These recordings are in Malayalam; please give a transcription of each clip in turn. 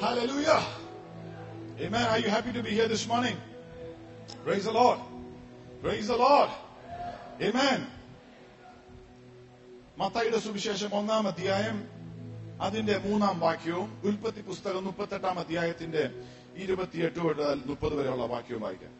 Hallelujah. Amen. Are you happy to be here this morning? Praise the Lord. Praise the Lord. Amen. മത്തായിയുടെ സുവിശേഷം ഒന്നാം അധ്യായം അതിന്റെ മൂന്നാം വാക്യവും ഉൽപ്പത്തി പുസ്തകം മുപ്പത്തെട്ടാം അധ്യായത്തിന്റെ ഇരുപത്തിയെട്ട് മുതൽ മുപ്പത് വരെയുള്ള വാക്യവും വായിക്കാം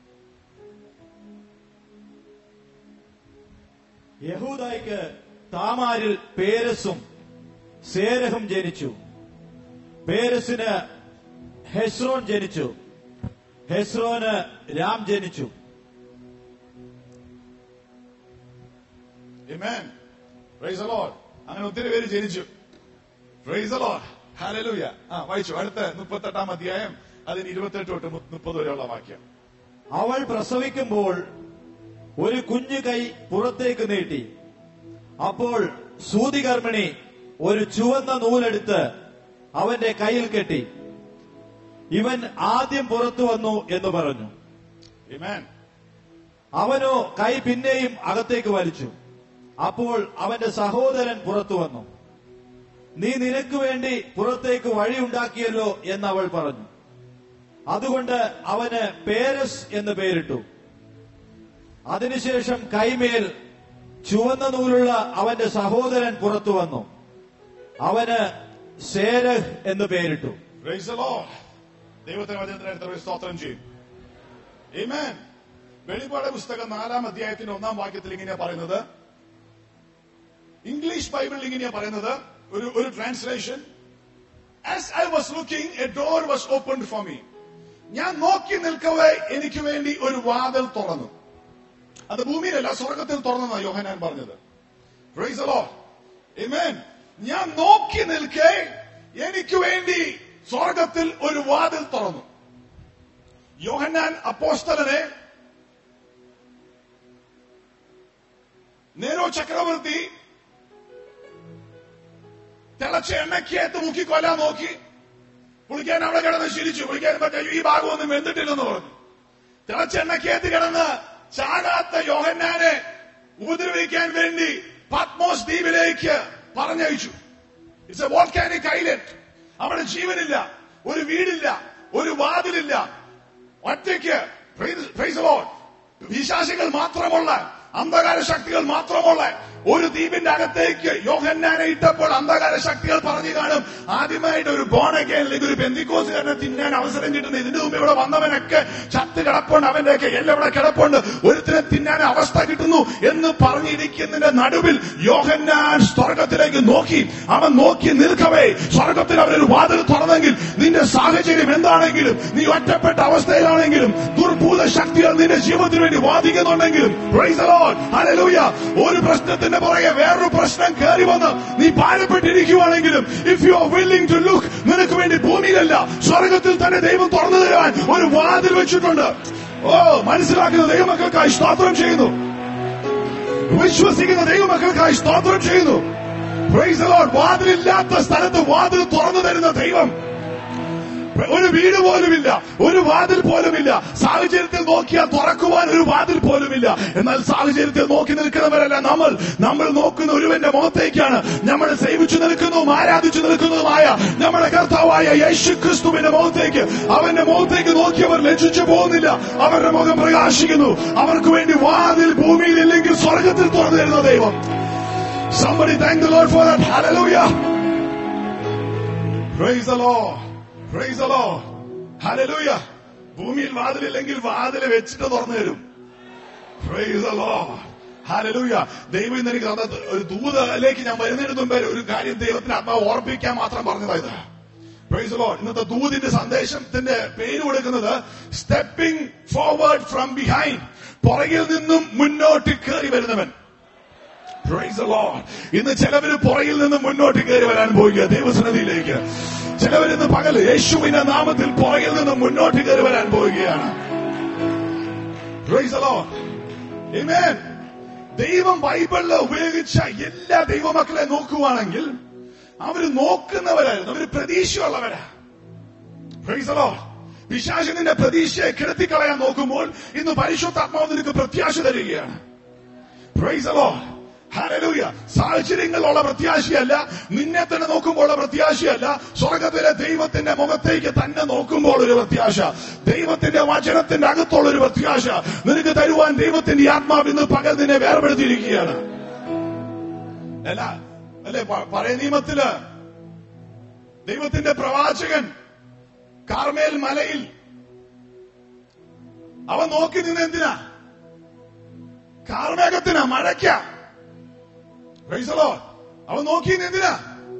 യഹൂദായ്ക്ക് താമാരിൽ പേരസും സേരഹും ജനിച്ചു പേരസിന് ഹെസ്രോൻ ജനിച്ചു ഹെസ്രോന് രാം ജനിച്ചു Amen. Praise the Lord. അങ്ങനെ ഒത്തിരി പേര് ജനിച്ചു Praise the Lord. Hallelujah. ആ വായിച്ചു അടുത്ത മുപ്പത്തെട്ടാം അധ്യായം അതിന് ഇരുപത്തെട്ട് തൊട്ട് മു- മുപ്പത് വരെയുള്ള വാക്യം അവൾ പ്രസവിക്കുമ്പോൾ ഒരു കുഞ്ഞു കൈ പുറത്തേക്ക് നീട്ടി അപ്പോൾ സൂതികർമ്മിണി ഒരു ചുവന്ന നൂലെടുത്ത് അവന്റെ കയ്യിൽ കെട്ടി ഇവൻ ആദ്യം പുറത്തു വന്നു എന്ന് പറഞ്ഞു Amen. അവനോ കൈ പിന്നെയും അകത്തേക്ക് വലിച്ചു അപ്പോൾ അവന്റെ സഹോദരൻ പുറത്തു വന്നു നീ നിനക്ക് വേണ്ടി പുറത്തേക്ക് വഴിയുണ്ടാക്കിയല്ലോ എന്ന് അവൾ പറഞ്ഞു അതുകൊണ്ട് അവന് പേരസ് എന്ന് പേരിട്ടു അതിനുശേഷം കൈമേൽ ചുവന്ന നൂലുള്ള അവന്റെ സഹോദരൻ പുറത്തു വന്നു അവന് സേരഹ് എന്ന് പേരിട്ടു Praise the Lord. ദൈവത്തിന് വചനത്തിനടുത്ത സ്തോത്രം ചെയ്യും Amen. വെളിപ്പാട് പുസ്തകം നാലാം അധ്യായത്തിന്റെ ഒന്നാം വാക്യത്തിൽ ഇങ്ങനെയാ പറയുന്നത് ഇംഗ്ലീഷ് ബൈബിളിൽ ഇങ്ങനെയാ പറയുന്നത് ഒരു ഒരു translation as I was looking a door was open for me ഞാൻ നോക്കി നിൽക്കവേ എനിക്ക് വേണ്ടി ഒരു വാതിൽ തുറന്നു അത് ഭൂമിയിലല്ല സ്വർഗത്തിൽ തുറന്നെന്നാ യോഹനാൻ പറഞ്ഞത് Praise the Lord. Amen. ഞാൻ നോക്കി നിൽക്കെ എനിക്ക് വേണ്ടി സ്വർഗത്തിൽ ഒരു വാതിൽ തുറന്നു യോഹന്നാൻ അപ്പോസ്തലനെ നേരോ ചക്രവർത്തി തിളച്ച എണ്ണയ്ക്കകത്ത് മുക്കിക്കൊല്ലാൻ നോക്കി പുളിക്കാൻ അവിടെ കിടന്ന് ശീലിച്ചു പുളിക്കാൻ പറ്റ ഈ ഭാഗമൊന്നും വെന്തിട്ടില്ലെന്ന് പറഞ്ഞു തിളച്ച എണ്ണയ്ക്കകത്ത് കിടന്ന് ചാകാത്ത യോഹന്നാനെ ഉപദ്രവിക്കാൻ വേണ്ടി പത്മോസ് ദ്വീപിലേക്ക് പറഞ്ഞയച്ചു ഇറ്റ്സ് എ വോൾക്കാനിക് ഐലൻഡ് അവിടെ ജീവനില്ല ഒരു വീടില്ല ഒരു വാതിലില്ല ഒറ്റയ്ക്ക് praise the Lord. വിശ്വാസികൾ മാത്രമുള്ള അന്ധകാര ശക്തികൾ മാത്രമുള്ള ഒരു ദ്വീപിന്റെ അകത്തേക്ക് യോഹന്നാനെ ഇട്ടപ്പോൾ അന്ധകാര ശക്തികൾ പറഞ്ഞു കാണും ആദ്യമായിട്ട് ഒരു ബോണക്കേനിലേക്ക് ഒരു ബന്ധിക്കോസുകാരനെ തിന്നാൻ അവസരം കിട്ടുന്ന ഇതിനു മുമ്പ് ഇവിടെ വന്നവനൊക്കെ ചത്ത് കിടപ്പുണ്ട് അവന്റെയൊക്കെ എല്ലാം ഇവിടെ കിടപ്പുണ്ട് ഒരുത്തിനെ തിന്നാൻ അവസ്ഥ കിട്ടുന്നു എന്ന് പറഞ്ഞിരിക്കുന്നതിന്റെ നടുവിൽ യോഹന്നാൻ സ്വർഗത്തിലേക്ക് നോക്കി അവൻ നോക്കി നിൽക്കവേ സ്വർഗത്തിൽ അവരൊരു വാതിൽ തുറന്നെങ്കിൽ നിന്റെ സാഹചര്യം എന്താണെങ്കിലും നീ ഒറ്റപ്പെട്ട അവസ്ഥയിലാണെങ്കിലും ദുർഭൂത ശക്തികൾ നിന്റെ ജീവിതത്തിന് വേണ്ടി വാദിക്കുന്നുണ്ടെങ്കിലും praise the Lord, hallelujah. ഒരു പ്രശ്നത്തിന്റെ പുറകെ വേറൊരു പ്രശ്നം കയറി വന്ന് നീ ഭാരപ്പെട്ടിരിക്കുവാണെങ്കിലും if you are willing to look നിനക്ക് വേണ്ടി ഭൂമിയിലല്ല സ്വർഗത്തിൽ തന്നെ ദൈവം തുറന്നു തരാൻ ഒരു വാതിൽ വെച്ചിട്ടുണ്ട് ഓ മനസ്സിലാക്കുന്ന ദൈവമക്കൾക്കായി സ്തോത്രം ചെയ്യുന്നു വിശ്വസിക്കുന്ന ദൈവമക്കൾക്കായി സ്തോത്രം ചെയ്യുന്നു Praise the Lord. വാതിലില്ലാത്ത സ്ഥലത്ത് വാതിൽ തുറന്നു തരുന്ന ദൈവം ഒരു വീട് പോലുമില്ല ഒരു വാതിൽ പോലുമില്ല സാഹചര്യത്തിൽ നോക്കിയാൽ തുറക്കുവാൻ ഒരു വാതിൽ പോലുമില്ല എന്നാൽ സാഹചര്യത്തിൽ നോക്കി നിൽക്കുന്നവരല്ല നമ്മൾ നമ്മൾ നോക്കുന്ന ഒരുവന്റെ മുഖത്തേക്കാണ് നമ്മൾ സേവിച്ചു നിൽക്കുന്നതും ആരാധിച്ചു നിൽക്കുന്നതുമായ നമ്മുടെ കർത്താവായ യേശു ക്രിസ്തുവിന്റെ മുഖത്തേക്ക് അവന്റെ മുഖത്തേക്ക് നോക്കിയവർ ലജ്ജിച്ചു പോകുന്നില്ല അവരുടെ മുഖം പ്രകാശിക്കുന്നു അവർക്ക് വേണ്ടി വാതിൽ ഭൂമിയിൽ ഇല്ലെങ്കിൽ സ്വർഗത്തിൽ തുറന്നു തരുന്ന ദൈവം Somebody thank the Lord for that. Hallelujah. Praise the Lord. Praise the Lord. Hallelujah. ഭൂമിയിൽ വാതിലില്ലെങ്കിൽ വാതിൽ വെച്ചിട്ട് തുറന്നു തരും Praise the Lord. Hallelujah. ദൈവം ഇന്ന് എനിക്ക് തന്ന ഒരു ദൂതയിലേക്ക് ഞാൻ വരുന്നതിന് മുമ്പേ ഒരു കാര്യം ദൈവത്തിന് ആത്മാവ് ഓർപ്പിക്കാൻ മാത്രം പറഞ്ഞതായത് Praise the Lord. ഇന്നത്തെ ദൂതിന്റെ സന്ദേശത്തിന്റെ പേര് കൊടുക്കുന്നത് സ്റ്റെപ്പിംഗ് ഫോർവേഡ് ഫ്രം ബിഹൈൻഡ് പുറകിൽ നിന്നും മുന്നോട്ട് കയറി വരുന്നവൻ Praise the Lord. ഇന്ന് ചിലവര് പുറകിൽ നിന്ന് മുന്നോട്ട് കയറി വരാൻ പോവുക ദൈവസന്നിധിയിലേക്ക് ചിലവരിന്ന് പകൽ യേശുവിന്റെ നാമത്തിൽ പുറകിൽ നിന്ന് മുന്നോട്ട് കയറി വരാൻ പോവുകയാണ് Praise the Lord. Amen. ദൈവം ബൈബിളിൽ ഉപയോഗിച്ച എല്ലാ ദൈവമക്കളെ നോക്കുവാണെങ്കിൽ അവര് നോക്കുന്നവരായിരുന്നു അവര് പ്രതീക്ഷയുള്ളവരാ Praise the Lord. പിശാചിന്റെ പ്രതീക്ഷയെ കിടത്തിക്കളയാൻ നോക്കുമ്പോൾ ഇന്ന് പരിശുദ്ധാത്മാവ് നിനക്ക് പ്രത്യാശ തരികയാണ് Praise the Lord. ഹല്ലേലൂയ സാഹചര്യങ്ങളുള്ള പ്രത്യാശയല്ല നിന്നെ തന്നെ നോക്കുമ്പോൾ ഉള്ള പ്രത്യാശയല്ല സ്വർഗത്തിലെ ദൈവത്തിന്റെ മുഖത്തേക്ക് തന്നെ നോക്കുമ്പോൾ ഒരു പ്രത്യാശ ദൈവത്തിന്റെ വചനത്തിന്റെ അകത്തുള്ള ഒരു പ്രത്യാശ നിനക്ക് തരുവാൻ ദൈവത്തിന്റെ ആത്മാവ് ഇന്ന് പകൽ നിന്നെ വേർപെടുത്തിയിരിക്കുകയാണ് അല്ല അല്ലെ പ- പഴയ നിയമത്തില് ദൈവത്തിന്റെ പ്രവാചകൻ കാർമേൽ മലയിൽ അവൻ നോക്കി നിന്ന് എന്തിനാ കാർമേഘത്തിനാ മഴയ്ക്ക പ്രൈസലോ അവൻ നോക്കി നിന്ന് എന്തിനാ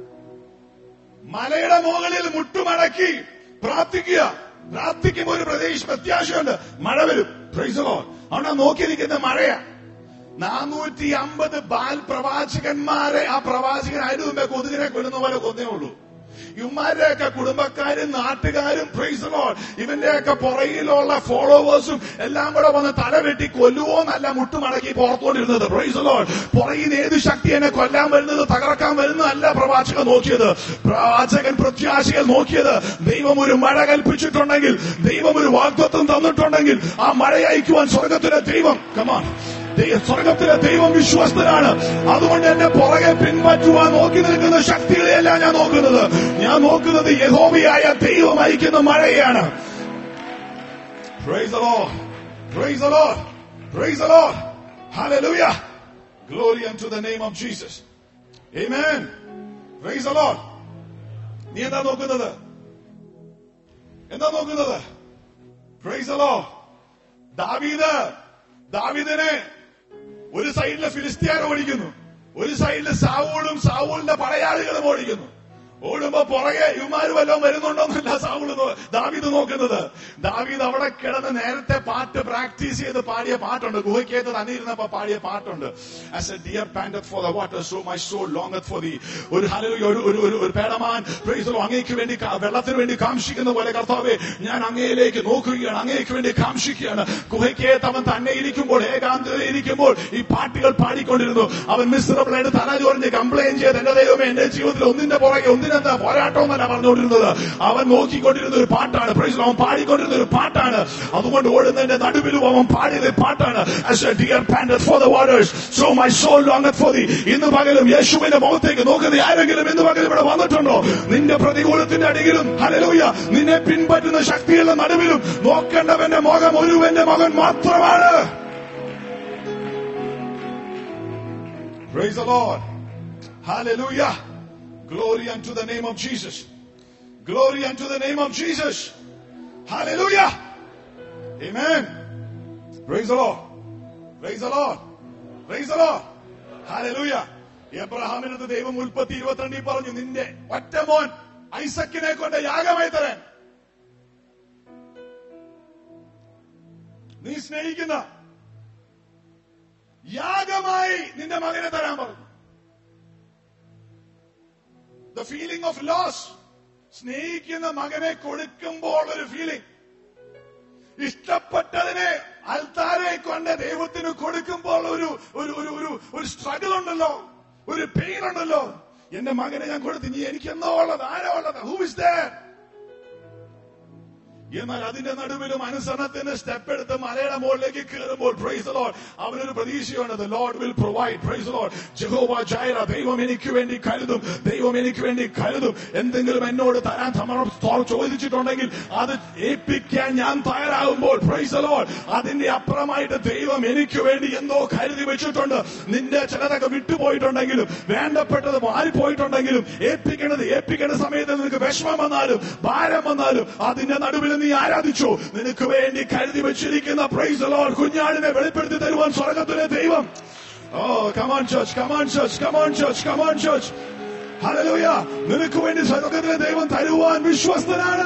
മലയുടെ മുകളിൽ മുട്ടുമടക്കി പ്രാർത്ഥിക്കുക പ്രാർത്ഥിക്കുമ്പോൾ ഒരു പ്രദേശം പ്രത്യാശയുണ്ട് മഴ വരും പ്രൈസലോ അവനാ നോക്കി നിൽക്കുന്ന മഴയാ നാനൂറ്റി അമ്പത് ബാൽ പ്രവാചകന്മാരെ ആ പ്രവാചകൻ അതിനു മുമ്പേ കൊതുകിനെ കൊല്ലുന്ന പോലെ കൊന്നേ ഉള്ളൂ ഇവന്മാരുടെയൊക്കെ കുടുംബക്കാരും നാട്ടുകാരും പ്രൈസലോ ഇവന്റെയൊക്കെ പുറകിലുള്ള ഫോളോവേഴ്സും എല്ലാം കൂടെ വന്ന് തലവെട്ടി കൊല്ലുവോന്നല്ല മുട്ടുമടക്കി പുറത്തോണ്ടിരുന്നത് പ്രൈസലോ പുറകിൽ നിന്ന് ഏത് ശക്തി എന്നെ കൊല്ലാൻ വരുന്നത് തകർക്കാൻ വരുന്നതല്ല പ്രവാചകൻ നോക്കിയത് പ്രവാചകൻ പ്രത്യാശകൾ നോക്കിയത് ദൈവം ഒരു മഴ കൽപ്പിച്ചിട്ടുണ്ടെങ്കിൽ ദൈവം ഒരു വാഗ്ദത്വം തന്നിട്ടുണ്ടെങ്കിൽ ആ മഴ അയക്കുവാൻ സ്വർഗത്തിലെ ദൈവം കമാൻ ദൈവ- സ്വർഗത്തിലെ ദൈവം വിശ്വസ്തനാണ് അതുകൊണ്ട് എന്നെ പുറകെ പിൻപറ്റുവാൻ നോക്കി നിൽക്കുന്ന ശക്തികളെയല്ല ഞാൻ നോക്കുന്നത് ഞാൻ നോക്കുന്നത് യഹോവയായ ദൈവം അയക്കുന്ന മഴയാണ് Praise the Lord. Praise the Lord. Praise the Lord. Hallelujah. Glory unto the name of Jesus. Amen. Praise the Lord. നീ എന്താ നോക്കുന്നത് എന്താ നോക്കുന്നത് Praise the Lord. ദാവീദ് ദാവീദിനെ ഒരു സൈഡിലെ ഫിലിസ്തീൻ ഓടിക്കുന്നു ഒരു സൈഡില് സാവൂളും സാവൂളിന്റെ പടയാളികളും ഓടിക്കുന്നു ഓടുമ്പോ പുറകെ ഇവന്മാര് വല്ലതും വരുന്നുണ്ടോന്നല്ല സാവൂള് നോ- ദാവീദ് നോക്കുന്നത് ദാവീദ് അവിടെ കിടന്ന് നേരത്തെ പാട്ട് പ്രാക്ടീസ് ചെയ്ത് പാടിയ പാട്ടുണ്ട് ഗുഹയ്ക്കകത്ത് തന്നെ ഇരുന്നപ്പോ പാടിയ പാട്ടുണ്ട് as a deer panteth for the water so my soul longeth for the ഒരു ഹല്ലേലൂയ, ഒരു ഒരു ഒരു ഒരു പേടമാൻ praise the Lord, അങ്ങേക്ക് വേണ്ടി കാ- വെള്ളത്തിന് വേണ്ടി കാംക്ഷിക്കുന്ന പോലെ കർത്താവെ ഞാൻ അങ്ങയിലേക്ക് നോക്കുകയാണ് അങ്ങേക്ക് വേണ്ടി കാംക്ഷിക്കുകയാണ് ഗുഹയ്ക്കകത്ത് അവൻ തന്നെ ഇരിക്കുമ്പോൾ ഏകാന്തത ഇരിക്കുമ്പോൾ ഈ പാട്ടുകൾ പാടിക്കൊണ്ടിരുന്നു അവൻ മിശ്രബിൾ ആയിട്ട് തല ചോറിഞ്ഞ് കംപ്ലൈന്റ് ചെയ്ത് എന്റെ ദൈവമേ എന്റെ ജീവിതത്തിൽ ഒന്നിന്റെ പുറകെ ഒന്നിനെന്താ പോരാട്ടമെന്നല്ല പറഞ്ഞുകൊണ്ടിരുന്നത് അവൻ നോക്കിക്കൊണ്ടിരുന്ന ഒരു പാട്ടാണ് പ്രൈസ് അവൻ പാടിക്കൊണ്ടിരുന്ന ഒരു പാട്ടാണ് അതുകൊണ്ട് ഓടുന്നതിന്റെ നടുവിലും അവൻ പാടിയത് പാട്ടാണ് As a deer panteth for the waters, so my soul longeth for thee. ഇന്ന് പകലും യേശുവിന്റെ മുഖത്തേക്ക് നോക്കുന്ന ആരെങ്കിലും ഇന്ന് പകലും ഇവിടെ വന്നിട്ടുണ്ടോ നിന്റെ പ്രതികൂലത്തിന്റെ അടിയിലും ഹലലൂയ നിന്നെ പിൻപറ്റുന്ന ശക്തികളുടെ നടുവിലും നോക്കേണ്ടവന്റെ മുഖം ഒരുവന്റെ മകൻ മാത്രമാണ് Praise the Lord. Hallelujah. Glory unto the name of Jesus. Glory unto the name of Jesus. Hallelujah. Amen. Praise the Lord. Praise the Lord. Praise the Lord. Hallelujah. എബ്രഹാമിനത് ദൈവം ഉൽപ്പത്തി ഇരുപത്തിരണ്ടിൽ പറഞ്ഞു നിന്റെ ഒറ്റ മോൻ ഐസക്കിനെ കൊണ്ട് യാഗമായി തരാൻ നീ സ്നേഹിക്കുന്ന യാഗമായി നിന്റെ മകനെ തരാൻ പറഞ്ഞു ദ ഫീലിംഗ് ഓഫ് ലോസ് സ്നേഹിക്കുന്ന മകനെ കൊടുക്കുമ്പോൾ ഒരു ഫീലിംഗ് ഇഷ്ടപ്പെട്ടതിനെ അൽത്താരെ കൊണ്ട് ദൈവത്തിന് കൊടുക്കുമ്പോൾ ഒരു ഒരു ഒരു ഒരു ഒരു സ്ട്രഗിൾ ഉണ്ടല്ലോ ഒരു പെയിൻ ഉണ്ടല്ലോ എന്റെ മകനെ ഞാൻ കൊടുത്തു ഇനി എനിക്ക് എന്തോ ഉള്ളത് ആരോ ഉള്ളത് ഹൂ ഇസ് ദർ എന്നാൽ അതിന്റെ നടുവിലും അനുസരണത്തിന് സ്റ്റെപ്പ് എടുത്ത് മലയുടെ മുകളിലേക്ക് കയറുമ്പോൾ പ്രൈസ് ലോഡ് അവനൊരു പ്രതീക്ഷയുണ്ട് the Lord will provide praise Lord Jehovah Jireh ദൈവം എനിക്ക് വേണ്ടി കരുതും ദൈവം എനിക്ക് വേണ്ടി കരുതും എന്തെങ്കിലും എന്നോട് തരാൻ സമർ ചോദിച്ചിട്ടുണ്ടെങ്കിൽ അത് ഏൽപ്പിക്കാൻ ഞാൻ തയ്യാറാകുമ്പോൾ പ്രൈസ് ലോഡ് അതിന്റെ അപ്പുറമായിട്ട് ദൈവം എനിക്ക് വേണ്ടി എന്തോ കരുതി വെച്ചിട്ടുണ്ട് നിന്റെ ചിലതൊക്കെ വിട്ടുപോയിട്ടുണ്ടെങ്കിലും വേണ്ടപ്പെട്ടത് മാറിപ്പോയിട്ടുണ്ടെങ്കിലും ഏൽപ്പിക്കേണ്ടത് ഏൽപ്പിക്കേണ്ട സമയത്ത് നിനക്ക് വിഷമം വന്നാലും ഭാരം വന്നാലും അതിന്റെ നടുവിൽ നീ ആരാധിച്ചു നിനക്ക് വേണ്ടി കരുതി വെച്ചിരിക്കുന്ന പ്രൈസ് ലോഡ് കുഞ്ഞാടിനെ വെളിപ്പെടുത്തി തരുവാൻ സ്വർഗത്തിലെ ദൈവം oh come on church come on church come on church come on church hallelujah നിനക്ക് വേണ്ടി സ്വർഗത്തിലെ ദൈവം തരുവാൻ വിശ്വസ്തനാണ്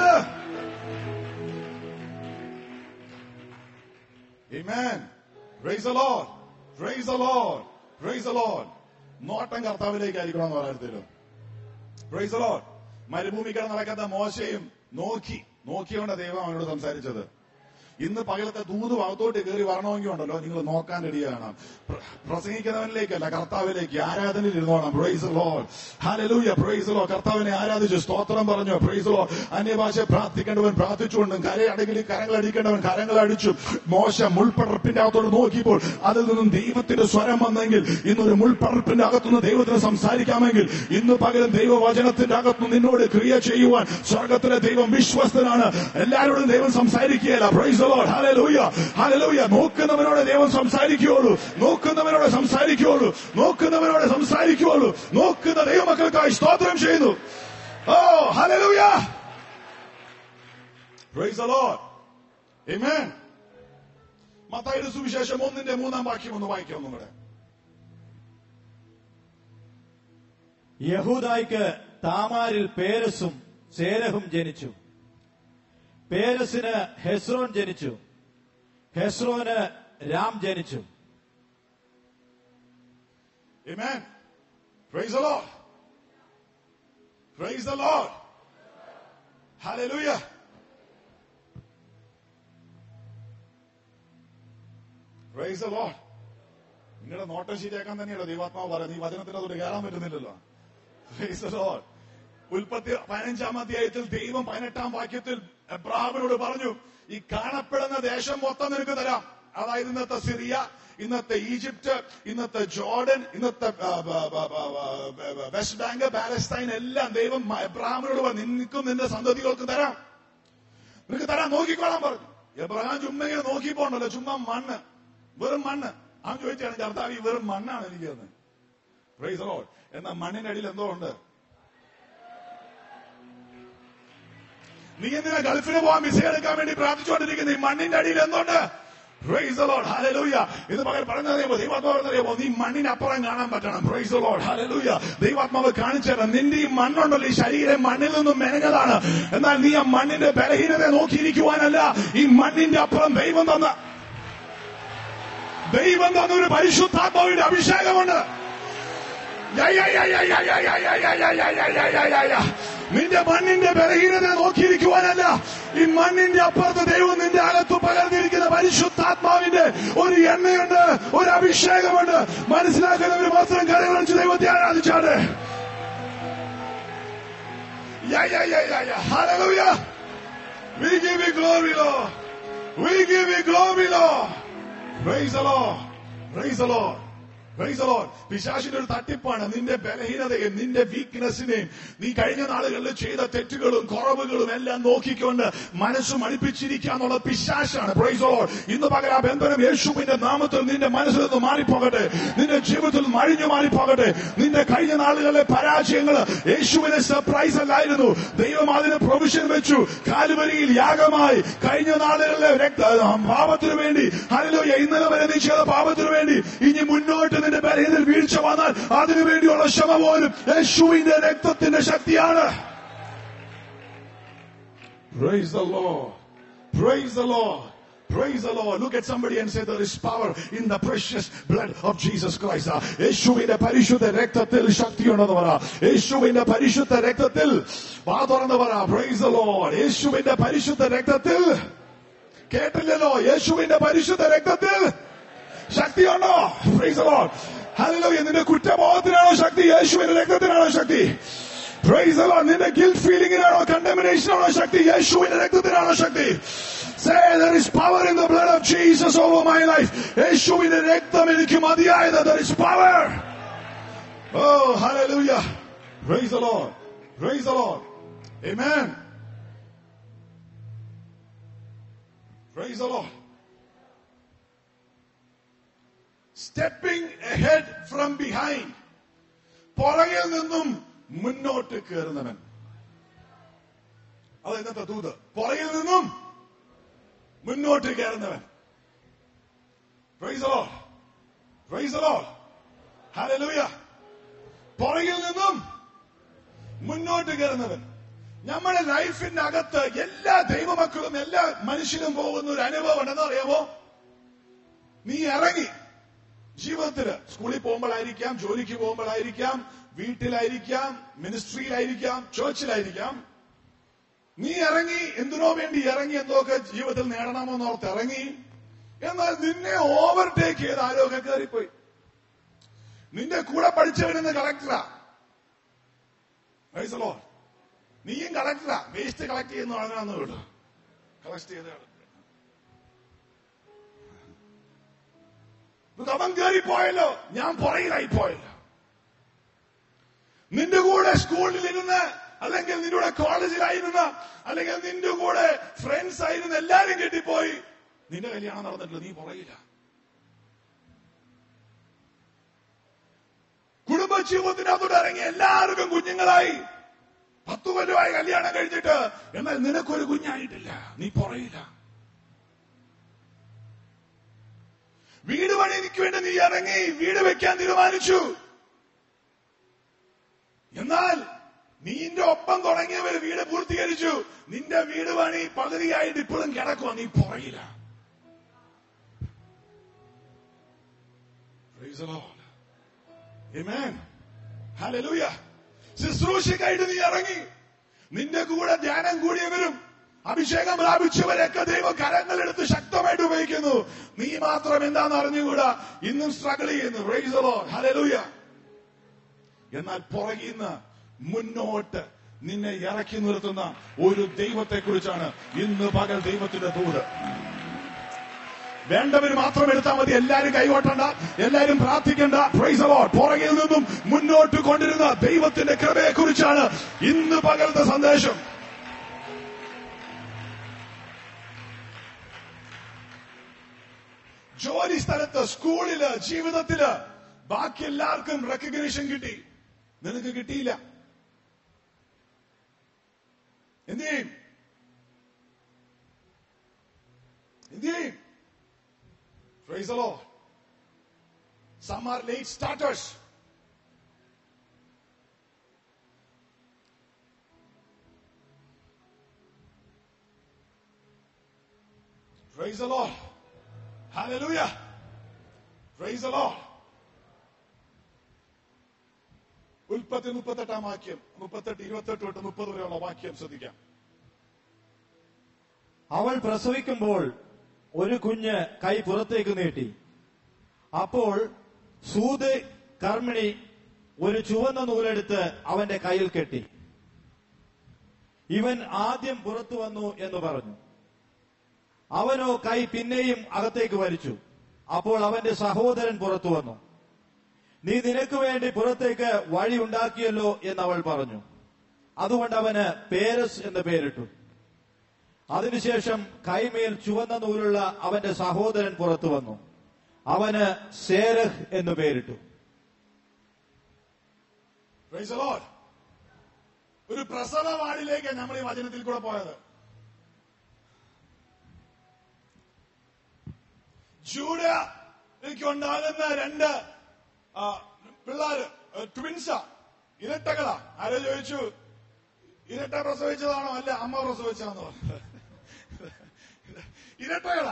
Amen. Praise the Lord. Praise the Lord. Praise the Lord. നോട്ടം കർത്താവിലേക്കായിരിക്കണം എന്ന് പറയത്തില്ലോ പ്രൈസ് the Lord. മരുഭൂമിക്കട നടക്കുന്ന മോശയും നോക്കി നോക്കിയോണ്ട ദൈവം അവനോട് സംസാരിച്ചത് ഇന്ന് പകലത്തെ ദൂത് ഭാഗത്തോട്ട് കയറി വരണമെങ്കിൽ ഉണ്ടല്ലോ നിങ്ങൾ നോക്കാൻ റെഡിയാണ് പ്ര- പ്രസംഗിക്കുന്നവനിലേക്കല്ല കർത്താവിലേക്ക് ആരാധനയിൽ ഇരുന്നോണം praise Lord hallelujah praise Lord കർത്താവിനെ ആരാധിച്ചു സ്തോത്രം പറഞ്ഞു പ്രൈസ് ലോ അന്യഭാഷ പ്രാർത്ഥിക്കേണ്ടവൻ പ്രാർത്ഥിച്ചുകൊണ്ടും കരയടകിൽ കരങ്ങൾ അടിക്കേണ്ടവൻ കരങ്ങൾ അടിച്ചു മോശം മുൾപ്പടർപ്പിന്റെ അകത്തോട് നോക്കിയപ്പോൾ അതിൽ നിന്നും ദൈവത്തിന്റെ സ്വരം വന്നെങ്കിൽ ഇന്നൊരു മുൾപ്പടർപ്പിന്റെ അകത്തുനിന്ന് ദൈവത്തിന് സംസാരിക്കാമെങ്കിൽ ഇന്ന് പകരം ദൈവവചനത്തിന്റെ അകത്തുനിന്ന് നിന്നോട് ക്രിയ ചെയ്യുവാൻ സ്വർഗത്തിലെ ദൈവം വിശ്വസ്തനാണ് എല്ലാവരോടും ദൈവം സംസാരിക്കുകയല്ല പ്രൈസ് ലോഡ് ഹല്ലേലൂയ ഹല്ലേലൂയ നോക്കുന്നവനോട് ദൈവം സംസാരിക്കുകയുള്ളൂ നോക്കുന്നവനോട് സംസാരിക്കുകയുള്ളൂ നോക്കുന്നവനോട് സംസാരിക്കുകയുള്ളൂ നോക്കുന്ന ദൈവമക്കൾക്കായി സ്തോത്രം ചെയ്യുന്നു oh hallelujah praise the Lord amen മത്തായിയുടെ സുവിശേഷം ഒന്നിന്റെ മൂന്നാം വാക്യം ഒന്ന് വായിക്കാം നമ്മുടെ യഹൂദായ്ക്ക് താമാരിൽ പേരസും സേരഹും ജനിച്ചു പേരസിന് ഹെസ്രോൻ ജനിച്ചു ഹെസ്രോന് രാം ജനിച്ചു Amen. Praise the Lord. Praise the Lord. Hallelujah. Praise the Lord. നിങ്ങളുടെ നോട്ടം ശരിയാക്കാൻ തന്നെയല്ലോ ദൈവാത്മാവ് പറയുന്നത് ഈ വചനത്തിനകത്തോട്ട് കയറാൻ പറ്റുന്നില്ലല്ലോ Praise the Lord. ഉൽപ്പത്തി പതിനഞ്ചാം അധ്യായത്തിൽ ദൈവം പതിനെട്ടാം വാക്യത്തിൽ എബ്രാഹിമിനോട് പറഞ്ഞു ഈ കാണപ്പെടുന്ന ദേശം മൊത്തം നിനക്ക് തരാം അതായത് ഇന്നത്തെ സിറിയ ഇന്നത്തെ ഈജിപ്റ്റ് ഇന്നത്തെ ജോർഡൻ ഇന്നത്തെ ആ, ബ, ബ, ബ, ബ, ബ, വെസ്റ്റ് ബാങ്ക് പാലസ്തൈൻ എല്ലാം ദൈവം എബ്രാഹിമിനോട് പറഞ്ഞു നിനക്കും നിന്റെ സന്തതികൾക്കും തരാം നിനക്ക് തരാൻ നോക്കിക്കോളാൻ പറഞ്ഞു എബ്രഹാം ചുമ്മാ ഇങ്ങനെ നോക്കിപ്പോണ്ടല്ലോ ചുമ്മാ മണ്ണ് വെറും മണ്ണ് അവൻ ചോദിച്ചാണ് കർത്താവ് ഈ വെറും മണ്ണാണ് എനിക്ക് തന്നത് പ്രൈസ് ലോഡ് എന്നാ മണ്ണിന്റെ അടിയിൽ എന്തോ ഉണ്ട് നീ എന്തിനാ ഗൾഫിന് പോകാൻ വിസ എടുക്കാൻ വേണ്ടി പ്രാർത്ഥിച്ചുകൊണ്ടിരിക്കുന്ന ഈ മണ്ണിന്റെ അടിയിൽ എന്തുണ്ട് പ്രൈസ് ലോഡ് ഹല്ലേലൂയ ഇത് പകൽ പറഞ്ഞറിയുമ്പോ ദൈവാത്മാവ് അറിയുമോ നീ മണ്ണിനപ്പുറം കാണാൻ പറ്റണം പ്രൈസ് ലോഡ് ഹല്ലേലൂയ ദൈവാത്മാവ് കാണിച്ചു തരാം നിന്റെ ഈ മണ്ണുണ്ടല്ലോ ഈ ശരീരം മണ്ണിൽ നിന്നും മെനഞ്ഞതാണ് എന്നാൽ നീ ആ മണ്ണിന്റെ ബലഹീനത നോക്കിയിരിക്കുവാനല്ല ഈ മണ്ണിന്റെ അപ്പുറം ദൈവം തന്ന ദൈവം തന്ന ഒരു പരിശുദ്ധാത്മാവിന്റെ അഭിഷേകമുണ്ട് യ, യ, യ, യ, യ, യ, യ, യ, യ, യ, യ, യ, യ, യ, യ, യ. നിന്റെ മണ്ണിന്റെ ബലഹീനത നോക്കിയിരിക്കുവാനല്ല ഈ മണ്ണിന്റെ അപ്പുറത്ത് ദൈവം നിന്റെ അകത്ത് പകർന്നിരിക്കുന്ന പരിശുദ്ധാത്മാവിന്റെ ഒരു എണ്ണയുണ്ട് ഒരു അഭിഷേകമുണ്ട് മനസ്സിലാക്കുന്നവർ മാത്രം കരകളിച്ച് ദൈവത്തെ ആരാധിച്ചാണ് യ, യ, യ, യ, യ. Hallelujah. We give you glory, Lord. We give you glory, Lord. Praise the Lord. Praise the Lord. Praise the Lord. പിശാചിന്റെ ഒരു തട്ടിപ്പാണ് നിന്റെ ബലഹീനതയും നിന്റെ വീക്ക്നെസ്സിനെയും നീ കഴിഞ്ഞ നാളുകളിൽ ചെയ്ത തെറ്റുകളും കുറവുകളും എല്ലാം നോക്കിക്കൊണ്ട് മനസ്സ് മടിപ്പിച്ചിരിക്കാന്നുള്ള പിശാശാണ് പ്രൈസ് the Lord. ഇന്ന് പകരം ആ ബന്ധനം യേശുവിന്റെ നാമത്തിൽ നിന്റെ മനസ്സിൽ നിന്ന് മാറിപ്പോകട്ടെ നിന്റെ ജീവിതത്തിൽ നിന്ന് അഴിഞ്ഞു മാറിപ്പോകട്ടെ നിന്റെ കഴിഞ്ഞ നാളുകളിലെ പരാജയങ്ങൾ യേശുവിനെ സർപ്രൈസ് അല്ലായിരുന്നു ദൈവം അതിന് പ്രൊവിഷൻ വെച്ചു കാലുവരിയിൽ യാഗമായി കഴിഞ്ഞ നാളുകളിലെ രക്ത പാപത്തിനു വേണ്ടി ഹല്ലേലൂയ ഇന്നലെ വരെ നീ ചെയ്ത പാപത്തിനു വേണ്ടി ഇനി മുന്നോട്ട് നിന്റെ ബലഹീനതയിൽ വീഴ്ച വന്നാൽ അതിനു വേണ്ടിയുള്ള ക്ഷമ പോലും യേശുവിന്റെ രക്തത്തിന്റെ ശക്തിയാണ് Praise the Lord. Praise the Lord. Praise the Lord. Look at somebody and say there is power in the precious blood of Jesus Christ. ആ, യേശുവിന്റെ പരിശുദ്ധ രക്തത്തിൽ ശക്തിയുണ്ടെന്ന് പറ യേശുവിന്റെ പരിശുദ്ധ രക്തത്തിൽ വാ തുറന്ന് പറ പ്രൈസ് the Lord. യേശുവിന്റെ പരിശുദ്ധ രക്തത്തിൽ കേട്ടില്ലല്ലോ യേശുവിന്റെ പരിശുദ്ധ രക്തത്തിൽ ശക്തിയുണ്ടോ പ്രൈസ് the Lord. Hallelujah. നിന്റെ കുറ്റബോധത്തിനാണോ ശക്തി യേശുവിന്റെ രക്തത്തിനാണോ ശക്തി പ്രൈസ് the Lord. നിന്റെ ഗിൽറ്റ് ഫീലിംഗിനാണോ കണ്ടമിനേഷനാണോ ശക്തി യേശുവിന്റെ രക്തത്തിനാണോ ശക്തി Say there is power in the blood of Jesus over my life. യേശുവിന്റെ രക്തം എനിക്ക് മതിയായത് there is power. Oh, hallelujah. Praise the Lord. Praise the Lord. Amen. Praise the Lord. Stepping ahead from behind. പുറകിൽ നിന്നും മുന്നോട്ട് കയറുന്നവൻ അത് ഇന്നത്തെ ദൂത് പുറകിൽ നിന്നും മുന്നോട്ട് കയറുന്നവൻ Praise the Lord. Praise the Lord. Hallelujah. പുറകിൽ നിന്നും മുന്നോട്ട് കയറുന്നവൻ നമ്മുടെ ലൈഫിന്റെ അകത്ത് എല്ലാ ദൈവമക്കളും എല്ലാ മനുഷ്യനും പോകുന്ന ഒരു അനുഭവം ഉണ്ടെന്ന് അറിയാമോ നീ ഇറങ്ങി ജീവിതത്തില് സ്കൂളിൽ പോകുമ്പോഴായിരിക്കാം ജോലിക്ക് പോകുമ്പോഴായിരിക്കാം വീട്ടിലായിരിക്കാം മിനിസ്ട്രിയിലായിരിക്കാം ചേർച്ചിലായിരിക്കാം നീ ഇറങ്ങി എന്തിനോ വേണ്ടി ഇറങ്ങി എന്തൊക്കെ ജീവിതത്തിൽ നേടണമെന്ന് ഓർത്ത് ഇറങ്ങി എന്നാൽ നിന്നെ ഓവർടേക്ക് ചെയ്ത് ആരോഗ്യം കയറിപ്പോയി നിന്റെ കൂടെ പഠിച്ചവനെന്ന് കളക്ടറാ വയസ്സലോ നീയും കളക്ടറാ വേസ്റ്റ് കളക്ട് ചെയ്യുന്ന ആളാന്ന് വിടും കളക്ട് ചെയ്ത ആള്. ഇത് അവൻ കയറിപ്പോയല്ലോ ഞാൻ പുറകിലായി പോയല്ലോ നിന്റെ കൂടെ സ്കൂളിൽ ഇരുന്ന് അല്ലെങ്കിൽ നിന്റെ കൂടെ കോളേജിലായിരുന്ന അല്ലെങ്കിൽ നിന്റെ കൂടെ ഫ്രണ്ട്സ് ആയിരുന്ന എല്ലാരും കെട്ടിപ്പോയി നിന്റെ കല്യാണം നടന്നിട്ടില്ല നീ പുറകില്ല കുടുംബജീവിതത്തിനകത്തോട്ട് ഇറങ്ങി എല്ലാവർക്കും കുഞ്ഞുങ്ങളായി പത്തു കൊല്ലമായി കല്യാണം കഴിച്ചിട്ട് എന്നാൽ നിനക്കൊരു കുഞ്ഞായിട്ടില്ല നീ പുറയില്ല വീട് പണിക്ക് വേണ്ടി നീ ഇറങ്ങി വീട് വെക്കാൻ തീരുമാനിച്ചു എന്നാൽ നീന്റെ ഒപ്പം തുടങ്ങിയവർ വീട് പൂർത്തീകരിച്ചു നിന്റെ വീട് പണി പകുതിയായിട്ട് ഇപ്പോഴും കിടക്കുക നീ പുറയില്ല Praise the Lord. Amen. Hallelujah. ശുശ്രൂഷയ്ക്കായിട്ട് നീ ഇറങ്ങി നിന്റെ കൂടെ ധ്യാനം കൂടിയവരും അഭിഷേകം പ്രാപിച്ചവരൊക്കെ ദൈവം കരങ്ങളെടുത്ത് ശക്തമായിട്ട് ഉപയോഗിക്കുന്നു നീ മാത്രം എന്താന്ന് അറിഞ്ഞുകൂടാ ഇന്നും സ്ട്രഗിൾ ചെയ്യുന്നു Praise the Lord. Hallelujah. എന്നാൽ പുറകിന്ന് മുന്നോട്ട് നിന്നെ ഇറക്കി നിർത്തുന്ന ഒരു ദൈവത്തെ കുറിച്ചാണ് ഇന്ന് പകൽ ദൈവത്തിന്റെ ദൂത് വേണ്ടവർ മാത്രം എടുത്താൽ മതി എല്ലാരും കൈകൊട്ടണ്ട എല്ലാരും പ്രാർത്ഥിക്കണ്ട പ്രൈസ് ലോഡ് പുറകിൽ നിന്നും മുന്നോട്ട് കൊണ്ടിരുന്ന ദൈവത്തിന്റെ കൃപയെ കുറിച്ചാണ് ഇന്ന് പകലത്തെ സന്ദേശം ജോലി സ്ഥലത്ത് സ്കൂളില് ജീവിതത്തില് ബാക്കി എല്ലാവർക്കും റെക്കഗ്നീഷൻ കിട്ടി നിനക്ക് കിട്ടിയില്ല എന്ത് ചെയ്യും എന്ത് ചെയ്യും Praise the Lord. Some are late starters. Praise the Lord. Hallelujah. Praise the Lord. ഉൽപ്പത്തി മുപ്പത്തെട്ടാം വാക്യം മുപ്പത്തെട്ട് ഇരുപത്തെട്ട് തൊട്ട് മുപ്പത് വരെയുള്ള വാക്യം ശ്രദ്ധിക്കാം അവൾ പ്രസവിക്കുമ്പോൾ ഒരു കുഞ്ഞ് കൈ പുറത്തേക്ക് നീട്ടി അപ്പോൾ സൂത് കർമ്മിണി ഒരു ചുവന്ന നൂലെടുത്ത് അവന്റെ കയ്യിൽ കെട്ടി ഇവൻ ആദ്യം പുറത്തു വന്നു എന്ന് പറഞ്ഞു അവനോ കൈ പിന്നെയും അകത്തേക്ക് വലിച്ചു അപ്പോൾ അവന്റെ സഹോദരൻ പുറത്തു വന്നു നീ നിനക്ക് വേണ്ടി പുറത്തേക്ക് വഴി ഉണ്ടാക്കിയല്ലോ എന്ന് അവൾ പറഞ്ഞു അതുകൊണ്ട് അവന് പേരസ് എന്ന് പേരിട്ടു അതിനുശേഷം കൈമേൽ ചുവന്ന നൂലുള്ള അവന്റെ സഹോദരൻ പുറത്തു വന്നു അവന് സേരഹ് എന്ന് പേരിട്ടു Praise the Lord. ഒരു പ്രസവ വാർഡിലേക്ക് നമ്മൾ ഈ വചനത്തിൽ കൂടെ പോയത് ജൂഡയ്ക്ക് ഉണ്ടാകുന്ന രണ്ട് ആ, പിള്ളേര് ട്വിൻസാ ഇരട്ടകളാ ആരോ ചോദിച്ചു ഇരട്ട പ്രസവിച്ചതാണോ അല്ല അമ്മ പ്രസവിച്ചതാണോ ഇരട്ടകളാ